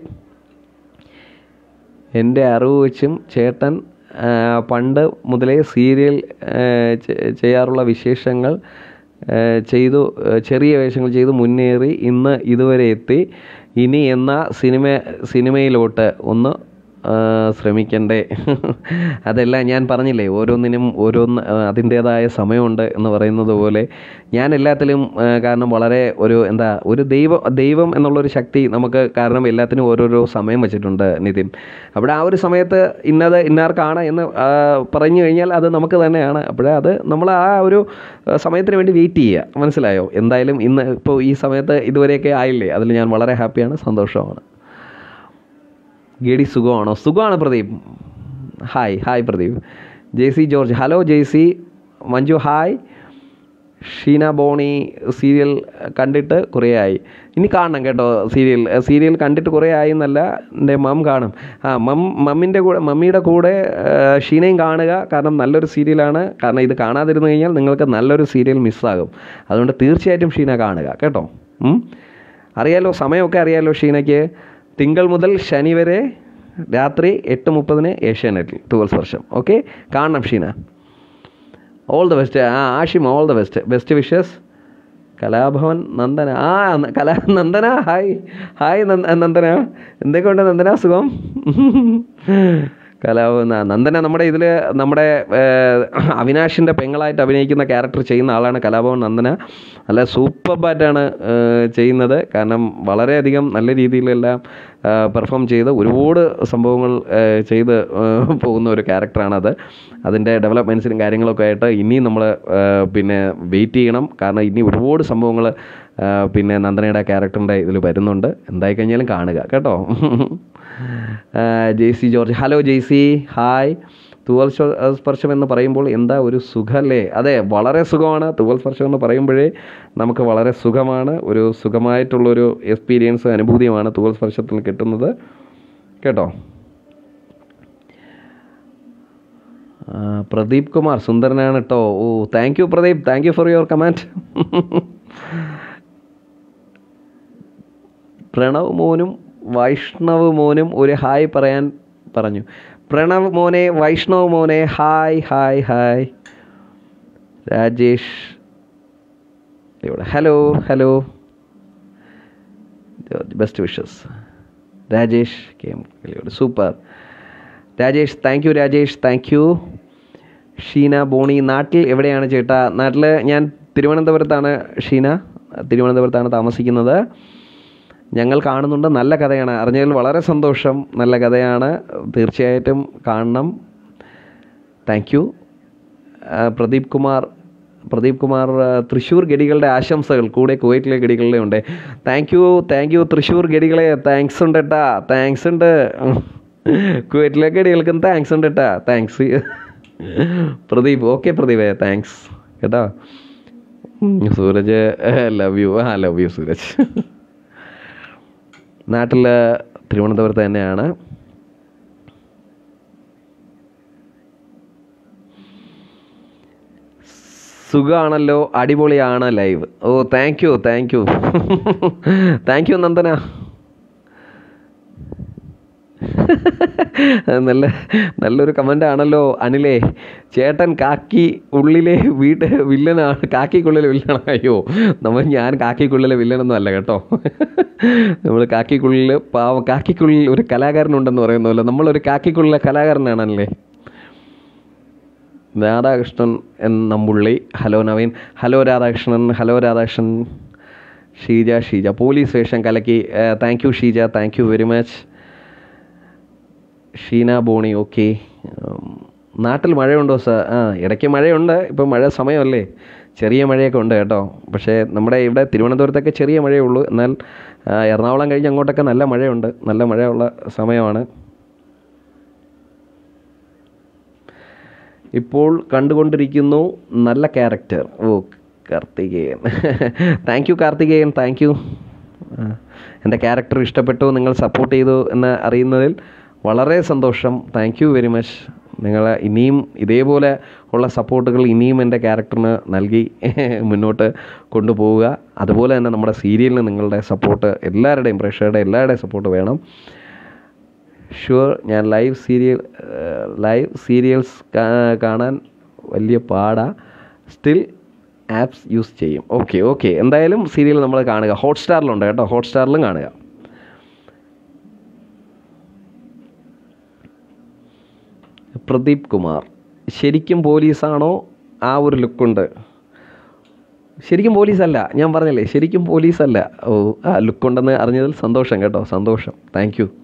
എൻ്റെ അറിവ് വെച്ചും ചേട്ടൻ ആ, പണ്ട് മുതലേ സീരിയൽ ആ, ചെ- ചെയ്യാറുള്ള വിശേഷങ്ങൾ ആ, ചെയ്തു ആ, ചെറിയ വേഷങ്ങൾ ചെയ്തു മുന്നേറി ഇന്ന് ഇതുവരെ എത്തി ഇനി എന്ന സിനിമ സിനിമയിലോട്ട് ഒന്ന് ആ, ശ്രമിക്കണ്ടേ അതെല്ലാം ഞാൻ പറഞ്ഞില്ലേ ഓരോന്നിനും ഓരോന്ന് ആ, അതിൻ്റേതായ സമയമുണ്ട് എന്ന് പറയുന്നത് പോലെ ഞാൻ എല്ലാത്തിലും ആ, കാരണം വളരെ ഒരു എന്താ ഒരു ദൈവം ദൈവം എന്നുള്ളൊരു ശക്തി നമുക്ക് കാരണം എല്ലാത്തിനും ഓരോരോ സമയം വെച്ചിട്ടുണ്ട് നിതിൻ അവിടെ ആ ഒരു സമയത്ത് ഇന്നത് ഇന്നാർക്കാണ് എന്ന് ആ, പറഞ്ഞു കഴിഞ്ഞാൽ അത് നമുക്ക് തന്നെയാണ് അപ്പോഴേ അത് നമ്മൾ ആ ഒരു ആ, സമയത്തിന് വേണ്ടി വെയിറ്റ് ചെയ്യുക മനസ്സിലായോ എന്തായാലും ഇന്ന് ഇപ്പോൾ ഈ സമയത്ത് ഇതുവരെയൊക്കെ ആയില്ലേ അതിൽ ഞാൻ വളരെ ഹാപ്പിയാണ് സന്തോഷമാണ് ഗേഡി സുഖമാണോ സുഖമാണ് Pradeep hi hi Pradeep J C George hello J C Manju hi Sheena Boney serial കണ്ടിട്ട് കുറേ ആയി ഇനി കാണണം കേട്ടോ സീരിയൽ സീരിയൽ കണ്ടിട്ട് കുറേ ആയി എന്നല്ല എൻ്റെ മം കാണും ആ മം മമ്മിൻ്റെ കൂടെ മമ്മിയുടെ കൂടെ ആ, ഷീനയും കാണുക കാരണം നല്ലൊരു സീരിയലാണ് കാരണം ഇത് കാണാതിരുന്നു കഴിഞ്ഞാൽ നിങ്ങൾക്ക് നല്ലൊരു സീരിയൽ മിസ്സാകും അതുകൊണ്ട് തീർച്ചയായിട്ടും ഷീന കാണുക കേട്ടോ ഉം? അറിയാലോ സമയമൊക്കെ അറിയാലോ ഷീനയ്ക്ക് തിങ്കൾ മുതൽ ശനി വരെ രാത്രി എട്ട് മുപ്പതിന് ഏഷ്യാനെറ്റിൽ തൂവൽ സ്പർശം ഓക്കെ കാണണം ഷീന ഓൾ ദ ബെസ്റ്റ് ആ Ashim all the best best wishes Kalabhavan Nandana ആ ന- കലാ നന്ദന ഹായ് ഹായ് നന്ദ- നന്ദന എന്തൊക്കെയുണ്ട് നന്ദന സുഖം കലാഭവൻ ന- നന്ദന നമ്മുടെ ഇതിൽ നമ്മുടെ ഏഹ്, അവിനാഷിൻ്റെ പെങ്ങളായിട്ട് അഭിനയിക്കുന്ന ക്യാരക്ടർ ചെയ്യുന്ന ആളാണ് കലാഭവൻ നന്ദന നല്ല സൂപ്പർബായിട്ടാണ് ചെയ്യുന്നത് കാരണം വളരെയധികം നല്ല രീതിയിലെല്ലാം പെർഫോം ചെയ്ത് ഒരുപാട് സംഭവങ്ങൾ ഏഹ്, ചെയ്ത് ഏഹ്, പോകുന്ന ഒരു ക്യാരക്ടറാണത് അതിൻ്റെ ഡെവലപ്മെൻറ്റ്സിനും കാര്യങ്ങളൊക്കെ ആയിട്ട് ഇനിയും നമ്മൾ പിന്നെ വെയിറ്റ് ചെയ്യണം കാരണം ഇനി ഒരുപാട് സംഭവങ്ങൾ പിന്നെ നന്ദനയുടെ ക്യാരക്ടറിൻ്റെ ഇതിൽ വരുന്നുണ്ട് എന്തായി കഴിഞ്ഞാലും കാണുക കേട്ടോ Jaicy George hello Jaicy hi Thooval സ്വ- സ്പർശം എന്ന് പറയുമ്പോൾ എന്താ ഒരു സുഖമല്ലേ അതെ വളരെ സുഖമാണ് തൂവൽ സ്പർശം എന്ന് പറയുമ്പോഴേ നമുക്ക് വളരെ സുഖമാണ് ഒരു സുഖമായിട്ടുള്ളൊരു എക്സ്പീരിയൻസ് അനുഭൂതിയുമാണ് തൂവൽ സ്പർശത്തിൽ കിട്ടുന്നത് കേട്ടോ ആ, പ്രദീപ് കുമാർ സുന്ദരനാണ് കേട്ടോ ഓ thank you Pradeep thank you for your comment Pranav മോനും വൈഷ്ണവ് മോനും ഒരു ഹായ് പറയാൻ പറഞ്ഞു പ്രണവ് മോനെ വൈഷ്ണവ് മോനെ ഹായ് ഹായ് ഹായ് രാജേഷ് ഇവിടെ hello hello best wishes Rajesh K M കിളിയോട് super Rajesh thank you Rajesh thank you Sheena Boney നാട്ടിൽ എവിടെയാണ് ചേട്ടാ നാട്ടിൽ ഞാൻ തിരുവനന്തപുരത്താണ് ഷീന തിരുവനന്തപുരത്താണ് താമസിക്കുന്നത് ഞങ്ങൾ കാണുന്നുണ്ട് നല്ല കഥയാണ് അറിഞ്ഞതിൽ വളരെ സന്തോഷം നല്ല കഥയാണ് തീർച്ചയായിട്ടും കാണണം താങ്ക് യു പ്രദീപ് കുമാർ പ്രദീപ് കുമാർ ആ, തൃശ്ശൂർ ഗഡികളുടെ ആശംസകൾ കൂടെ കുവൈറ്റിലെ ഗഡികളുടെ ഉണ്ട് thank you thank you Thrissur ഗഡികളെ താങ്ക്സ് ഉണ്ട് കേട്ടാ താങ്ക്സ് ഉണ്ട് കുവൈറ്റിലെ ഗഡികൾക്കും താങ്ക്സ് ഉണ്ട് കേട്ടാ താങ്ക്സ് പ്രദീപ് ഓക്കെ പ്രദീപേ താങ്ക്സ് കേട്ടോ ഉം, സൂരജ് ലവ് യു ആ ലവ് യു സൂരജ് നാട്ടിൽ തിരുവനന്തപുരത്ത് തന്നെയാണ് സുഖമാണല്ലോ അടിപൊളിയാണ് live oh thank you thank you thank you Nandana നല്ല നല്ലൊരു കമൻ്റ് ആണല്ലോ അനിലേ ചേട്ടൻ കാക്കി ഉള്ളിലെ വീട്ട് വില്ലനാണ് കാക്കിക്കുള്ളിലെ വില്ലനാണ് അയ്യോ നമ്മൾ ഞാൻ കാക്കിക്കുള്ളിലെ വില്ലനൊന്നും അല്ല കേട്ടോ നമ്മൾ കാക്കിക്കുള്ളിൽ പാവം കാക്കിക്കുള്ളിൽ ഒരു കലാകാരനുണ്ടെന്ന് പറയുന്ന പോലെ നമ്മളൊരു കാക്കിക്കുള്ളിലെ കലാകാരനാണല്ലേ രാധാകൃഷ്ണൻ എന്ന നമ്പുള്ളി hello Naveen hello Radhakrishnan hello Radhakrishnan Sheeja Sheeja police station കലക്കി thank you Sheeja thank you very much Sheena Boney okay നാട്ടിൽ മഴയുണ്ടോ സാർ ആ ഇടയ്ക്ക് മഴയുണ്ട് ഇപ്പം മഴ സമയമല്ലേ ചെറിയ മഴയൊക്കെ ഉണ്ട് കേട്ടോ പക്ഷേ നമ്മുടെ ഇവിടെ തിരുവനന്തപുരത്തൊക്കെ ചെറിയ മഴയേ ഉള്ളൂ എന്നാൽ ആ, എറണാകുളം കഴിഞ്ഞ് അങ്ങോട്ടൊക്കെ നല്ല മഴയുണ്ട് നല്ല മഴയുള്ള സമയമാണ് ഇപ്പോൾ കണ്ടുകൊണ്ടിരിക്കുന്നു നല്ല character oh Karthikeyan thank you Karthikeyan thank you എൻ്റെ ക്യാരക്ടർ ഇഷ്ടപ്പെട്ടു നിങ്ങൾ സപ്പോർട്ട് ചെയ്തു എന്ന് അറിയുന്നതിൽ വളരെ സന്തോഷം താങ്ക് യു വെരി മച്ച് നിങ്ങൾ ഇനിയും ഇതേപോലെ ഉള്ള സപ്പോർട്ടുകൾ ഇനിയും എൻ്റെ ക്യാരക്ടറിന് നൽകി മുന്നോട്ട് കൊണ്ടുപോവുക അതുപോലെ തന്നെ നമ്മുടെ സീരിയലിന് നിങ്ങളുടെ സപ്പോർട്ട് എല്ലാവരുടെയും പ്രേക്ഷകരുടെ എല്ലാവരുടെയും സപ്പോർട്ട് വേണം ഷുവർ ഞാൻ ലൈവ് സീരിയൽ ലൈവ് സീരിയൽസ് കാണാൻ വലിയ പാടാ സ്റ്റിൽ ആപ്സ് യൂസ് ചെയ്യും ഓക്കെ ഓക്കെ എന്തായാലും സീരിയൽ നമ്മൾ കാണുക ഹോട്ട്സ്റ്റാറിലുണ്ട് കേട്ടോ ഹോട്ട്സ്റ്റാറിലും കാണുക പ്രദീപ് കുമാർ ശരിക്കും പോലീസാണോ ആ ഒരു ലുക്കുണ്ട് ശരിക്കും പോലീസല്ല ഞാൻ പറഞ്ഞില്ലേ ശരിക്കും പോലീസല്ല ഓ ആ ലുക്കുണ്ടെന്ന് അറിഞ്ഞതിൽ സന്തോഷം കേട്ടോ സന്തോഷം താങ്ക് യു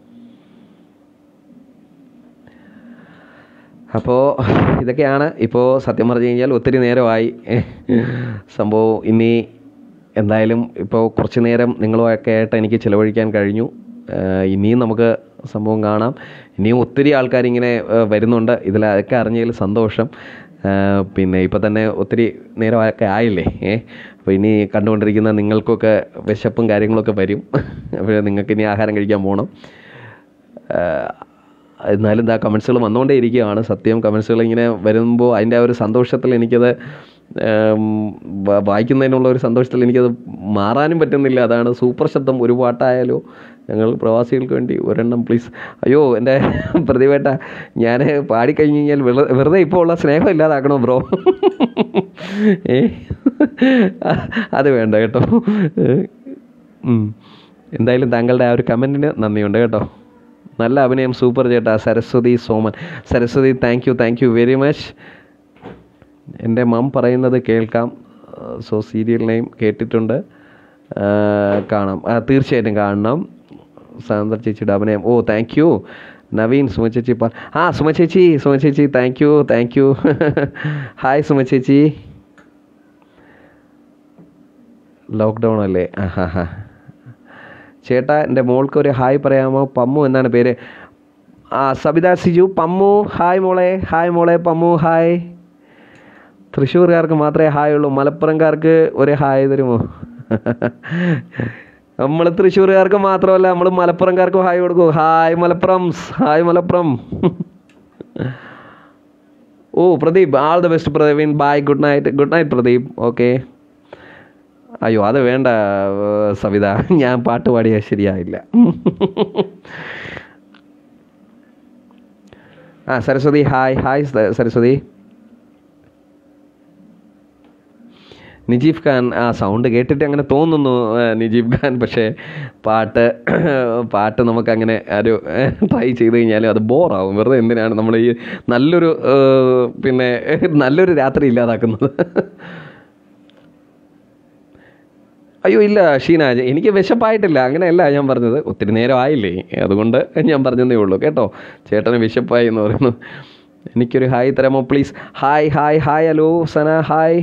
അപ്പോൾ ഇതൊക്കെയാണ് ഇപ്പോൾ സത്യം പറഞ്ഞു കഴിഞ്ഞാൽ ഒത്തിരി നേരമായി സംഭവം ഇനി എന്തായാലും ഇപ്പോൾ കുറച്ച് നേരം നിങ്ങളുമൊക്കെ ആയിട്ട് എനിക്ക് ചിലവഴിക്കാൻ കഴിഞ്ഞു ഏഹ് ഇനിയും നമുക്ക് സംഭവം കാണാം ഇനിയും ഒത്തിരി ആൾക്കാരിങ്ങനെ ഏഹ് വരുന്നുണ്ട് ഇതിലൊക്കെ അറിഞ്ഞതിൽ സന്തോഷം ഏഹ് പിന്നെ ഇപ്പോൾ തന്നെ ഒത്തിരി നേരമൊക്കെ ആയില്ലേ ഏ അപ്പോൾ ഇനി കണ്ടുകൊണ്ടിരിക്കുന്ന നിങ്ങൾക്കൊക്കെ വിശപ്പും കാര്യങ്ങളൊക്കെ വരും അപ്പോൾ നിങ്ങൾക്ക് ഇനി ആഹാരം കഴിക്കാൻ പോകണം ഏഹ് എന്നാലും ഇതാ കമൻസുകൾ വന്നുകൊണ്ടേ ഇരിക്കുകയാണ് സത്യം കമൻസുകൾ ഇങ്ങനെ വരുമ്പോൾ അതിൻ്റെ ആ ഒരു സന്തോഷത്തിൽ എനിക്കത് ഉം, വ- വായിക്കുന്നതിനുള്ള ഒരു സന്തോഷത്തിൽ എനിക്കത് മാറാനും പറ്റുന്നില്ല അതാണ് സൂപ്പർ ശബ്ദം ഒരു പാട്ടായാലോ ഞങ്ങൾ പ്രവാസികൾക്ക് വേണ്ടി ഒരെണ്ണം പ്ലീസ് അയ്യോ എൻ്റെ പ്രതിവേട്ട ഞാൻ പാടിക്കഴിഞ്ഞ് കഴിഞ്ഞാൽ വെറു- വെറുതെ ഇപ്പോൾ ഉള്ള സ്നേഹം ഇല്ലാതാക്കണോ ബ്രോ ഏ അത് വേണ്ട കേട്ടോ ഉം. എന്തായാലും താങ്കളുടെ ആ ഒരു കമൻറ്റിന് നന്ദിയുണ്ട് കേട്ടോ നല്ല അഭിനയം സൂപ്പർ ചേട്ടാ Saraswathi Soman Saraswathi thank you thank you very much എൻ്റെ മം പറയുന്നത് കേൾക്കാം സോ സീരിയൽ നെയിം കേട്ടിട്ടുണ്ട് ആ, കാണാം ആ, തീർച്ചയായിട്ടും കാണണം സാന്ദ്ര ചേച്ചിയുടെ അഭിനയം oh thank you Naveen Suma ചേച്ചി പ ആ സുമ ചേച്ചി സുമ ചേച്ചി thank you thank you hi Suma ചേച്ചി ലോക്ക്ഡൗൺ അല്ലേ ആ ഹാ ഹാ ചേട്ടാ എൻ്റെ മോൾക്ക് ഒരു ഹായ് പറയാമോ പമ്മു എന്നാണ് പേര് ആ സബിത സിജു പമ്മു ഹായ് മോളെ ഹായ് മോളെ പമ്മു ഹായ് തൃശ്ശൂർകാർക്ക് മാത്രമേ ഹായ് ഉള്ളൂ മലപ്പുറംകാർക്ക് ഒരു ഹായ് തരുമോ നമ്മൾ തൃശ്ശൂർകാർക്ക് മാത്രമല്ല നമ്മൾ മലപ്പുറംകാർക്കും ഹായ് കൊടുക്കും hi Malappuram hi Malappuram oh Pradeep all the best Pradeep bye good night good night Pradeep okay അയ്യോ അത് വേണ്ട ഏർ, സവിത ഞാൻ പാട്ട് പാടിയാൽ ശരിയായില്ല ആ സരസ്വതി ഹായ് ഹായ് സ- സരസ്വതി നിജീഫ് ഖാൻ ആ സൗണ്ട് കേട്ടിട്ട് അങ്ങനെ തോന്നുന്നു ഏ, നിജീഫ് ഖാൻ പക്ഷേ പാട്ട് പാട്ട് നമുക്കങ്ങനെ ഒരു ട്രൈ ചെയ്ത് കഴിഞ്ഞാൽ അത് ബോറാവും വെറുതെ എന്തിനാണ് നമ്മൾ ഈ നല്ലൊരു ഏ, പിന്നെ നല്ലൊരു രാത്രി ഇല്ലാതാക്കുന്നത് അയ്യോ ഇല്ല ഷീന എനിക്ക് വിശപ്പായിട്ടില്ല അങ്ങനെയല്ല ഞാൻ പറഞ്ഞത് ഒത്തിരി നേരം ആയില്ലേ അതുകൊണ്ട് ഞാൻ പറഞ്ഞതേ ഉള്ളൂ കേട്ടോ ചേട്ടന് വിശപ്പായി എന്ന് പറയുന്നു എനിക്കൊരു ഹായ് തരാമോ please hi hi hi hello Sana hi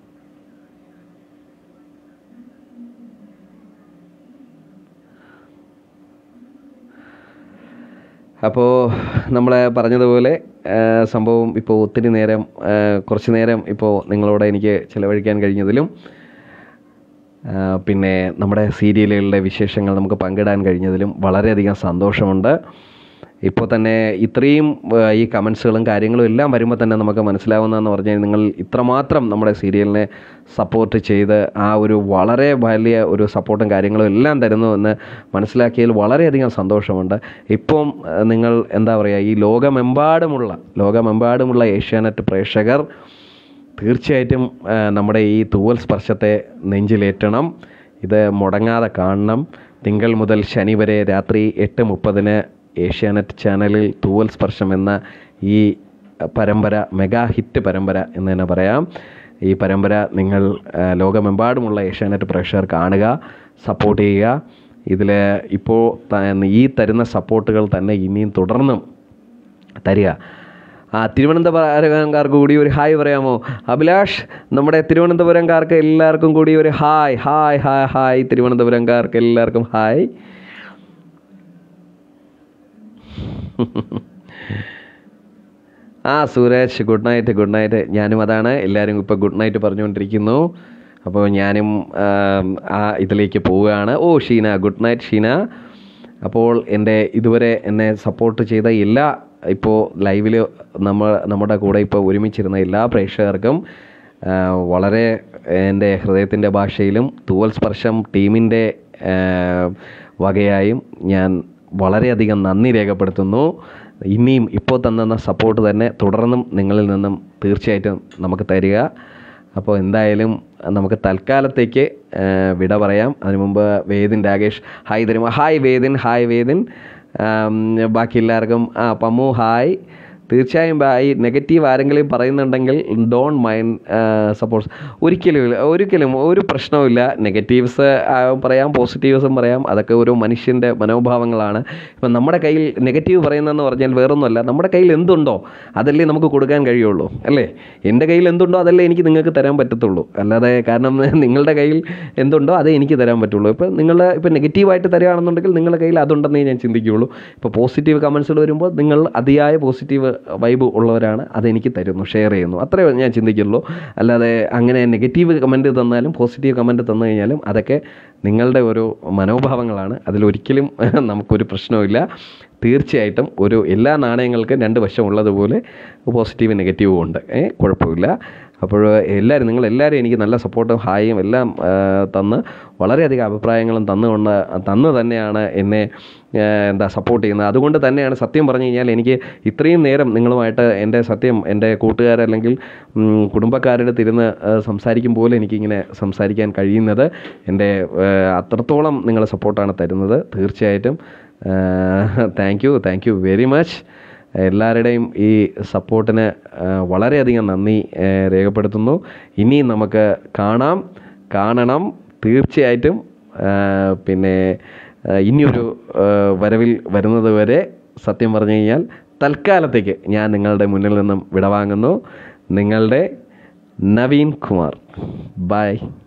അപ്പോൾ നമ്മൾ പറഞ്ഞതുപോലെ ആ, സംഭവം ഇപ്പോൾ ഒത്തിരി നേരം ആ, കുറച്ച് നേരം ഇപ്പോൾ നിങ്ങളോട് എനിക്ക് ചിലവഴിക്കാൻ കഴിഞ്ഞതിലും ആ, പിന്നെ നമ്മുടെ സീരിയലുകളുടെ വിശേഷങ്ങൾ നമുക്ക് പങ്കിടാൻ കഴിഞ്ഞതിലും വളരെയധികം സന്തോഷമുണ്ട് ഇപ്പോൾ തന്നെ ഇത്രയും ആ, ഈ കമൻസുകളും കാര്യങ്ങളും എല്ലാം വരുമ്പോൾ തന്നെ നമുക്ക് മനസ്സിലാവുന്നതെന്ന് പറഞ്ഞാൽ നിങ്ങൾ ഇത്രമാത്രം നമ്മുടെ സീരിയലിനെ സപ്പോർട്ട് ചെയ്ത് ആ ഒരു വളരെ വലിയ ഒരു സപ്പോർട്ടും കാര്യങ്ങളും എല്ലാം തരുന്നു എന്ന് മനസ്സിലാക്കിയതിൽ വളരെയധികം സന്തോഷമുണ്ട് ഇപ്പം ആ, നിങ്ങൾ എന്താ പറയുക ഈ ലോകമെമ്പാടുമുള്ള ലോകമെമ്പാടുമുള്ള ഏഷ്യാനെറ്റ് പ്രേക്ഷകർ തീർച്ചയായിട്ടും ആ, നമ്മുടെ ഈ തൂവൽ സ്പർശത്തെ നെഞ്ചിലേറ്റണം ഇത് മുടങ്ങാതെ കാണണം തിങ്കൾ മുതൽ ശനി വരെ രാത്രി എട്ട് മുപ്പതിന് ഏഷ്യാനെറ്റ് ചാനലിൽ തൂവൽ സ്പർശം എന്ന ഈ പരമ്പര മെഗാ ഹിറ്റ് പരമ്പര എന്ന് തന്നെ പറയാം ഈ പരമ്പര നിങ്ങൾ ആ, ലോകമെമ്പാടുമുള്ള ഏഷ്യാനെറ്റ് പ്രേക്ഷകർ കാണുക സപ്പോർട്ട് ചെയ്യുക ഇതിൽ ഇപ്പോൾ ത- ഈ തരുന്ന സപ്പോർട്ടുകൾ തന്നെ ഇനിയും തുടർന്നും തരിക ആ തിരുവനന്തപുരംകാർക്ക് കൂടി ഒരു ഹായ് പറയാമോ അഭിലാഷ് നമ്മുടെ തിരുവനന്തപുരംകാർക്ക് എല്ലാവർക്കും കൂടി ഒരു ഹായ് ഹായ് ഹായ് ഹായ് തിരുവനന്തപുരംകാർക്ക് എല്ലാവർക്കും ഹായ് ആ Suraj good night good night ഞാനും അതാണ് എല്ലാവരും ഇപ്പോൾ ഗുഡ് നൈറ്റ് പറഞ്ഞുകൊണ്ടിരിക്കുന്നു അപ്പോൾ ഞാനും ആം, ആ ഇതിലേക്ക് പോവുകയാണ് oh Sheena good night Sheena അപ്പോൾ എൻ്റെ ഇതുവരെ എന്നെ സപ്പോർട്ട് ചെയ്ത എല്ലാ ഇപ്പോൾ ലൈവിൽ നമ്മൾ നമ്മുടെ കൂടെ ഇപ്പോൾ ഒരുമിച്ചിരുന്ന എല്ലാ പ്രേക്ഷകർക്കും ആ, വളരെ എൻ്റെ ഹൃദയത്തിൻ്റെ ഭാഷയിലും തൂവൽ സ്പർശം ടീമിൻ്റെ വകയായും ഞാൻ വളരെയധികം നന്ദി രേഖപ്പെടുത്തുന്നു ഇനിയും ഇപ്പോൾ തന്ന സപ്പോർട്ട് തന്നെ തുടർന്നും നിങ്ങളിൽ നിന്നും തീർച്ചയായിട്ടും നമുക്ക് തരിക അപ്പോൾ എന്തായാലും നമുക്ക് തൽക്കാലത്തേക്ക് ആ, വിട പറയാം അതിനു മുമ്പ് വേദിൻ രാകേഷ് ഹായ് തരുമോ ഹായ് വേദിൻ ഹായ് വേദിൻ ആം, ബാക്കി എല്ലാവർക്കും ആ പമ്മു ഹായ് തീർച്ചയായും ബാ- ഈ നെഗറ്റീവ് ആരെങ്കിലും പറയുന്നുണ്ടെങ്കിൽ ഡോൺ മൈൻഡ് സപ്പോർട്ട്സ് ഒരിക്കലും ഇല്ല ഒരിക്കലും ഒരു പ്രശ്നവുമില്ല നെഗറ്റീവ്സ് പറയാം പോസിറ്റീവ്സും പറയാം അതൊക്കെ ഒരു മനുഷ്യൻ്റെ മനോഭാവങ്ങളാണ് ഇപ്പം നമ്മുടെ കയ്യിൽ നെഗറ്റീവ് പറയുന്നതെന്ന് പറഞ്ഞാൽ വേറൊന്നുമല്ല നമ്മുടെ കയ്യിൽ എന്തുണ്ടോ അതല്ലേ നമുക്ക് കൊടുക്കാൻ കഴിയുള്ളൂ അല്ലേ എൻ്റെ കയ്യിൽ എന്തുണ്ടോ അതല്ലേ എനിക്ക് നിങ്ങൾക്ക് തരാൻ പറ്റത്തുള്ളൂ അല്ലാതെ കാരണം നിങ്ങളുടെ കയ്യിൽ എന്തുണ്ടോ അതേ എനിക്ക് തരാൻ പറ്റുള്ളൂ ഇപ്പം നിങ്ങൾ ഇപ്പം നെഗറ്റീവായിട്ട് തരികയാണെന്നുണ്ടെങ്കിൽ നിങ്ങളുടെ കയ്യിൽ അതുണ്ടെന്നേ ഞാൻ ചിന്തിക്കുകയുള്ളൂ ഇപ്പോൾ പോസിറ്റീവ് കമൻസുകൾ വരുമ്പോൾ നിങ്ങൾ അതിയായ പോസിറ്റീവ് വൈബ് ഉള്ളവരാണ് അതെനിക്ക് തരുന്നു ഷെയർ ചെയ്യുന്നു അത്രേ ഞാൻ ചിന്തിക്കുള്ളൂ അല്ലാതെ അങ്ങനെ നെഗറ്റീവ് കമൻറ്റ് തന്നാലും പോസിറ്റീവ് കമൻറ്റ് തന്നു കഴിഞ്ഞാലും അതൊക്കെ നിങ്ങളുടെ ഒരു മനോഭാവങ്ങളാണ് അതിലൊരിക്കലും നമുക്കൊരു പ്രശ്നവുമില്ല തീർച്ചയായിട്ടും ഒരു എല്ലാ നാണയങ്ങൾക്കും രണ്ട് വശം ഉള്ളതുപോലെ പോസിറ്റീവ് നെഗറ്റീവും ഉണ്ട് ഏ കുഴപ്പമില്ല അപ്പോൾ എല്ലാവരും നിങ്ങളെല്ലാവരും എനിക്ക് നല്ല സപ്പോർട്ടും ഹായും എല്ലാം ആ, തന്ന് വളരെയധികം അഭിപ്രായങ്ങളും തന്നുകൊണ്ട് തന്ന് തന്നെയാണ് എന്നെ ആ, എന്താ സപ്പോർട്ട് ചെയ്യുന്നത് അതുകൊണ്ട് തന്നെയാണ് സത്യം പറഞ്ഞു കഴിഞ്ഞാൽ എനിക്ക് ഇത്രയും നേരം നിങ്ങളുമായിട്ട് എൻ്റെ സത്യം എൻ്റെ കൂട്ടുകാരല്ലെങ്കിൽ ഉം, കുടുംബക്കാരുടെ തിരുന്ന് സംസാരിക്കും പോലെ എനിക്കിങ്ങനെ സംസാരിക്കാൻ കഴിയുന്നത് എൻ്റെ ആ, അത്രത്തോളം നിങ്ങൾ സപ്പോർട്ടാണ് തരുന്നത് തീർച്ചയായിട്ടും thank you thank you very much എല്ലാവരുടെയും ഈ സപ്പോർട്ടിന് ആ, വളരെയധികം നന്ദി ആ, രേഖപ്പെടുത്തുന്നു ഇനിയും നമുക്ക് കാണാം കാണണം തീർച്ചയായിട്ടും ആ, പിന്നെ ആ, ഇനിയൊരു ആ, വരവിൽ വരുന്നത് വരെ സത്യം പറഞ്ഞു കഴിഞ്ഞാൽ തൽക്കാലത്തേക്ക് ഞാൻ നിങ്ങളുടെ മുന്നിൽ നിന്നും വിടവാങ്ങുന്നു നിങ്ങളുടെ നവീൻ കുമാർ ബൈ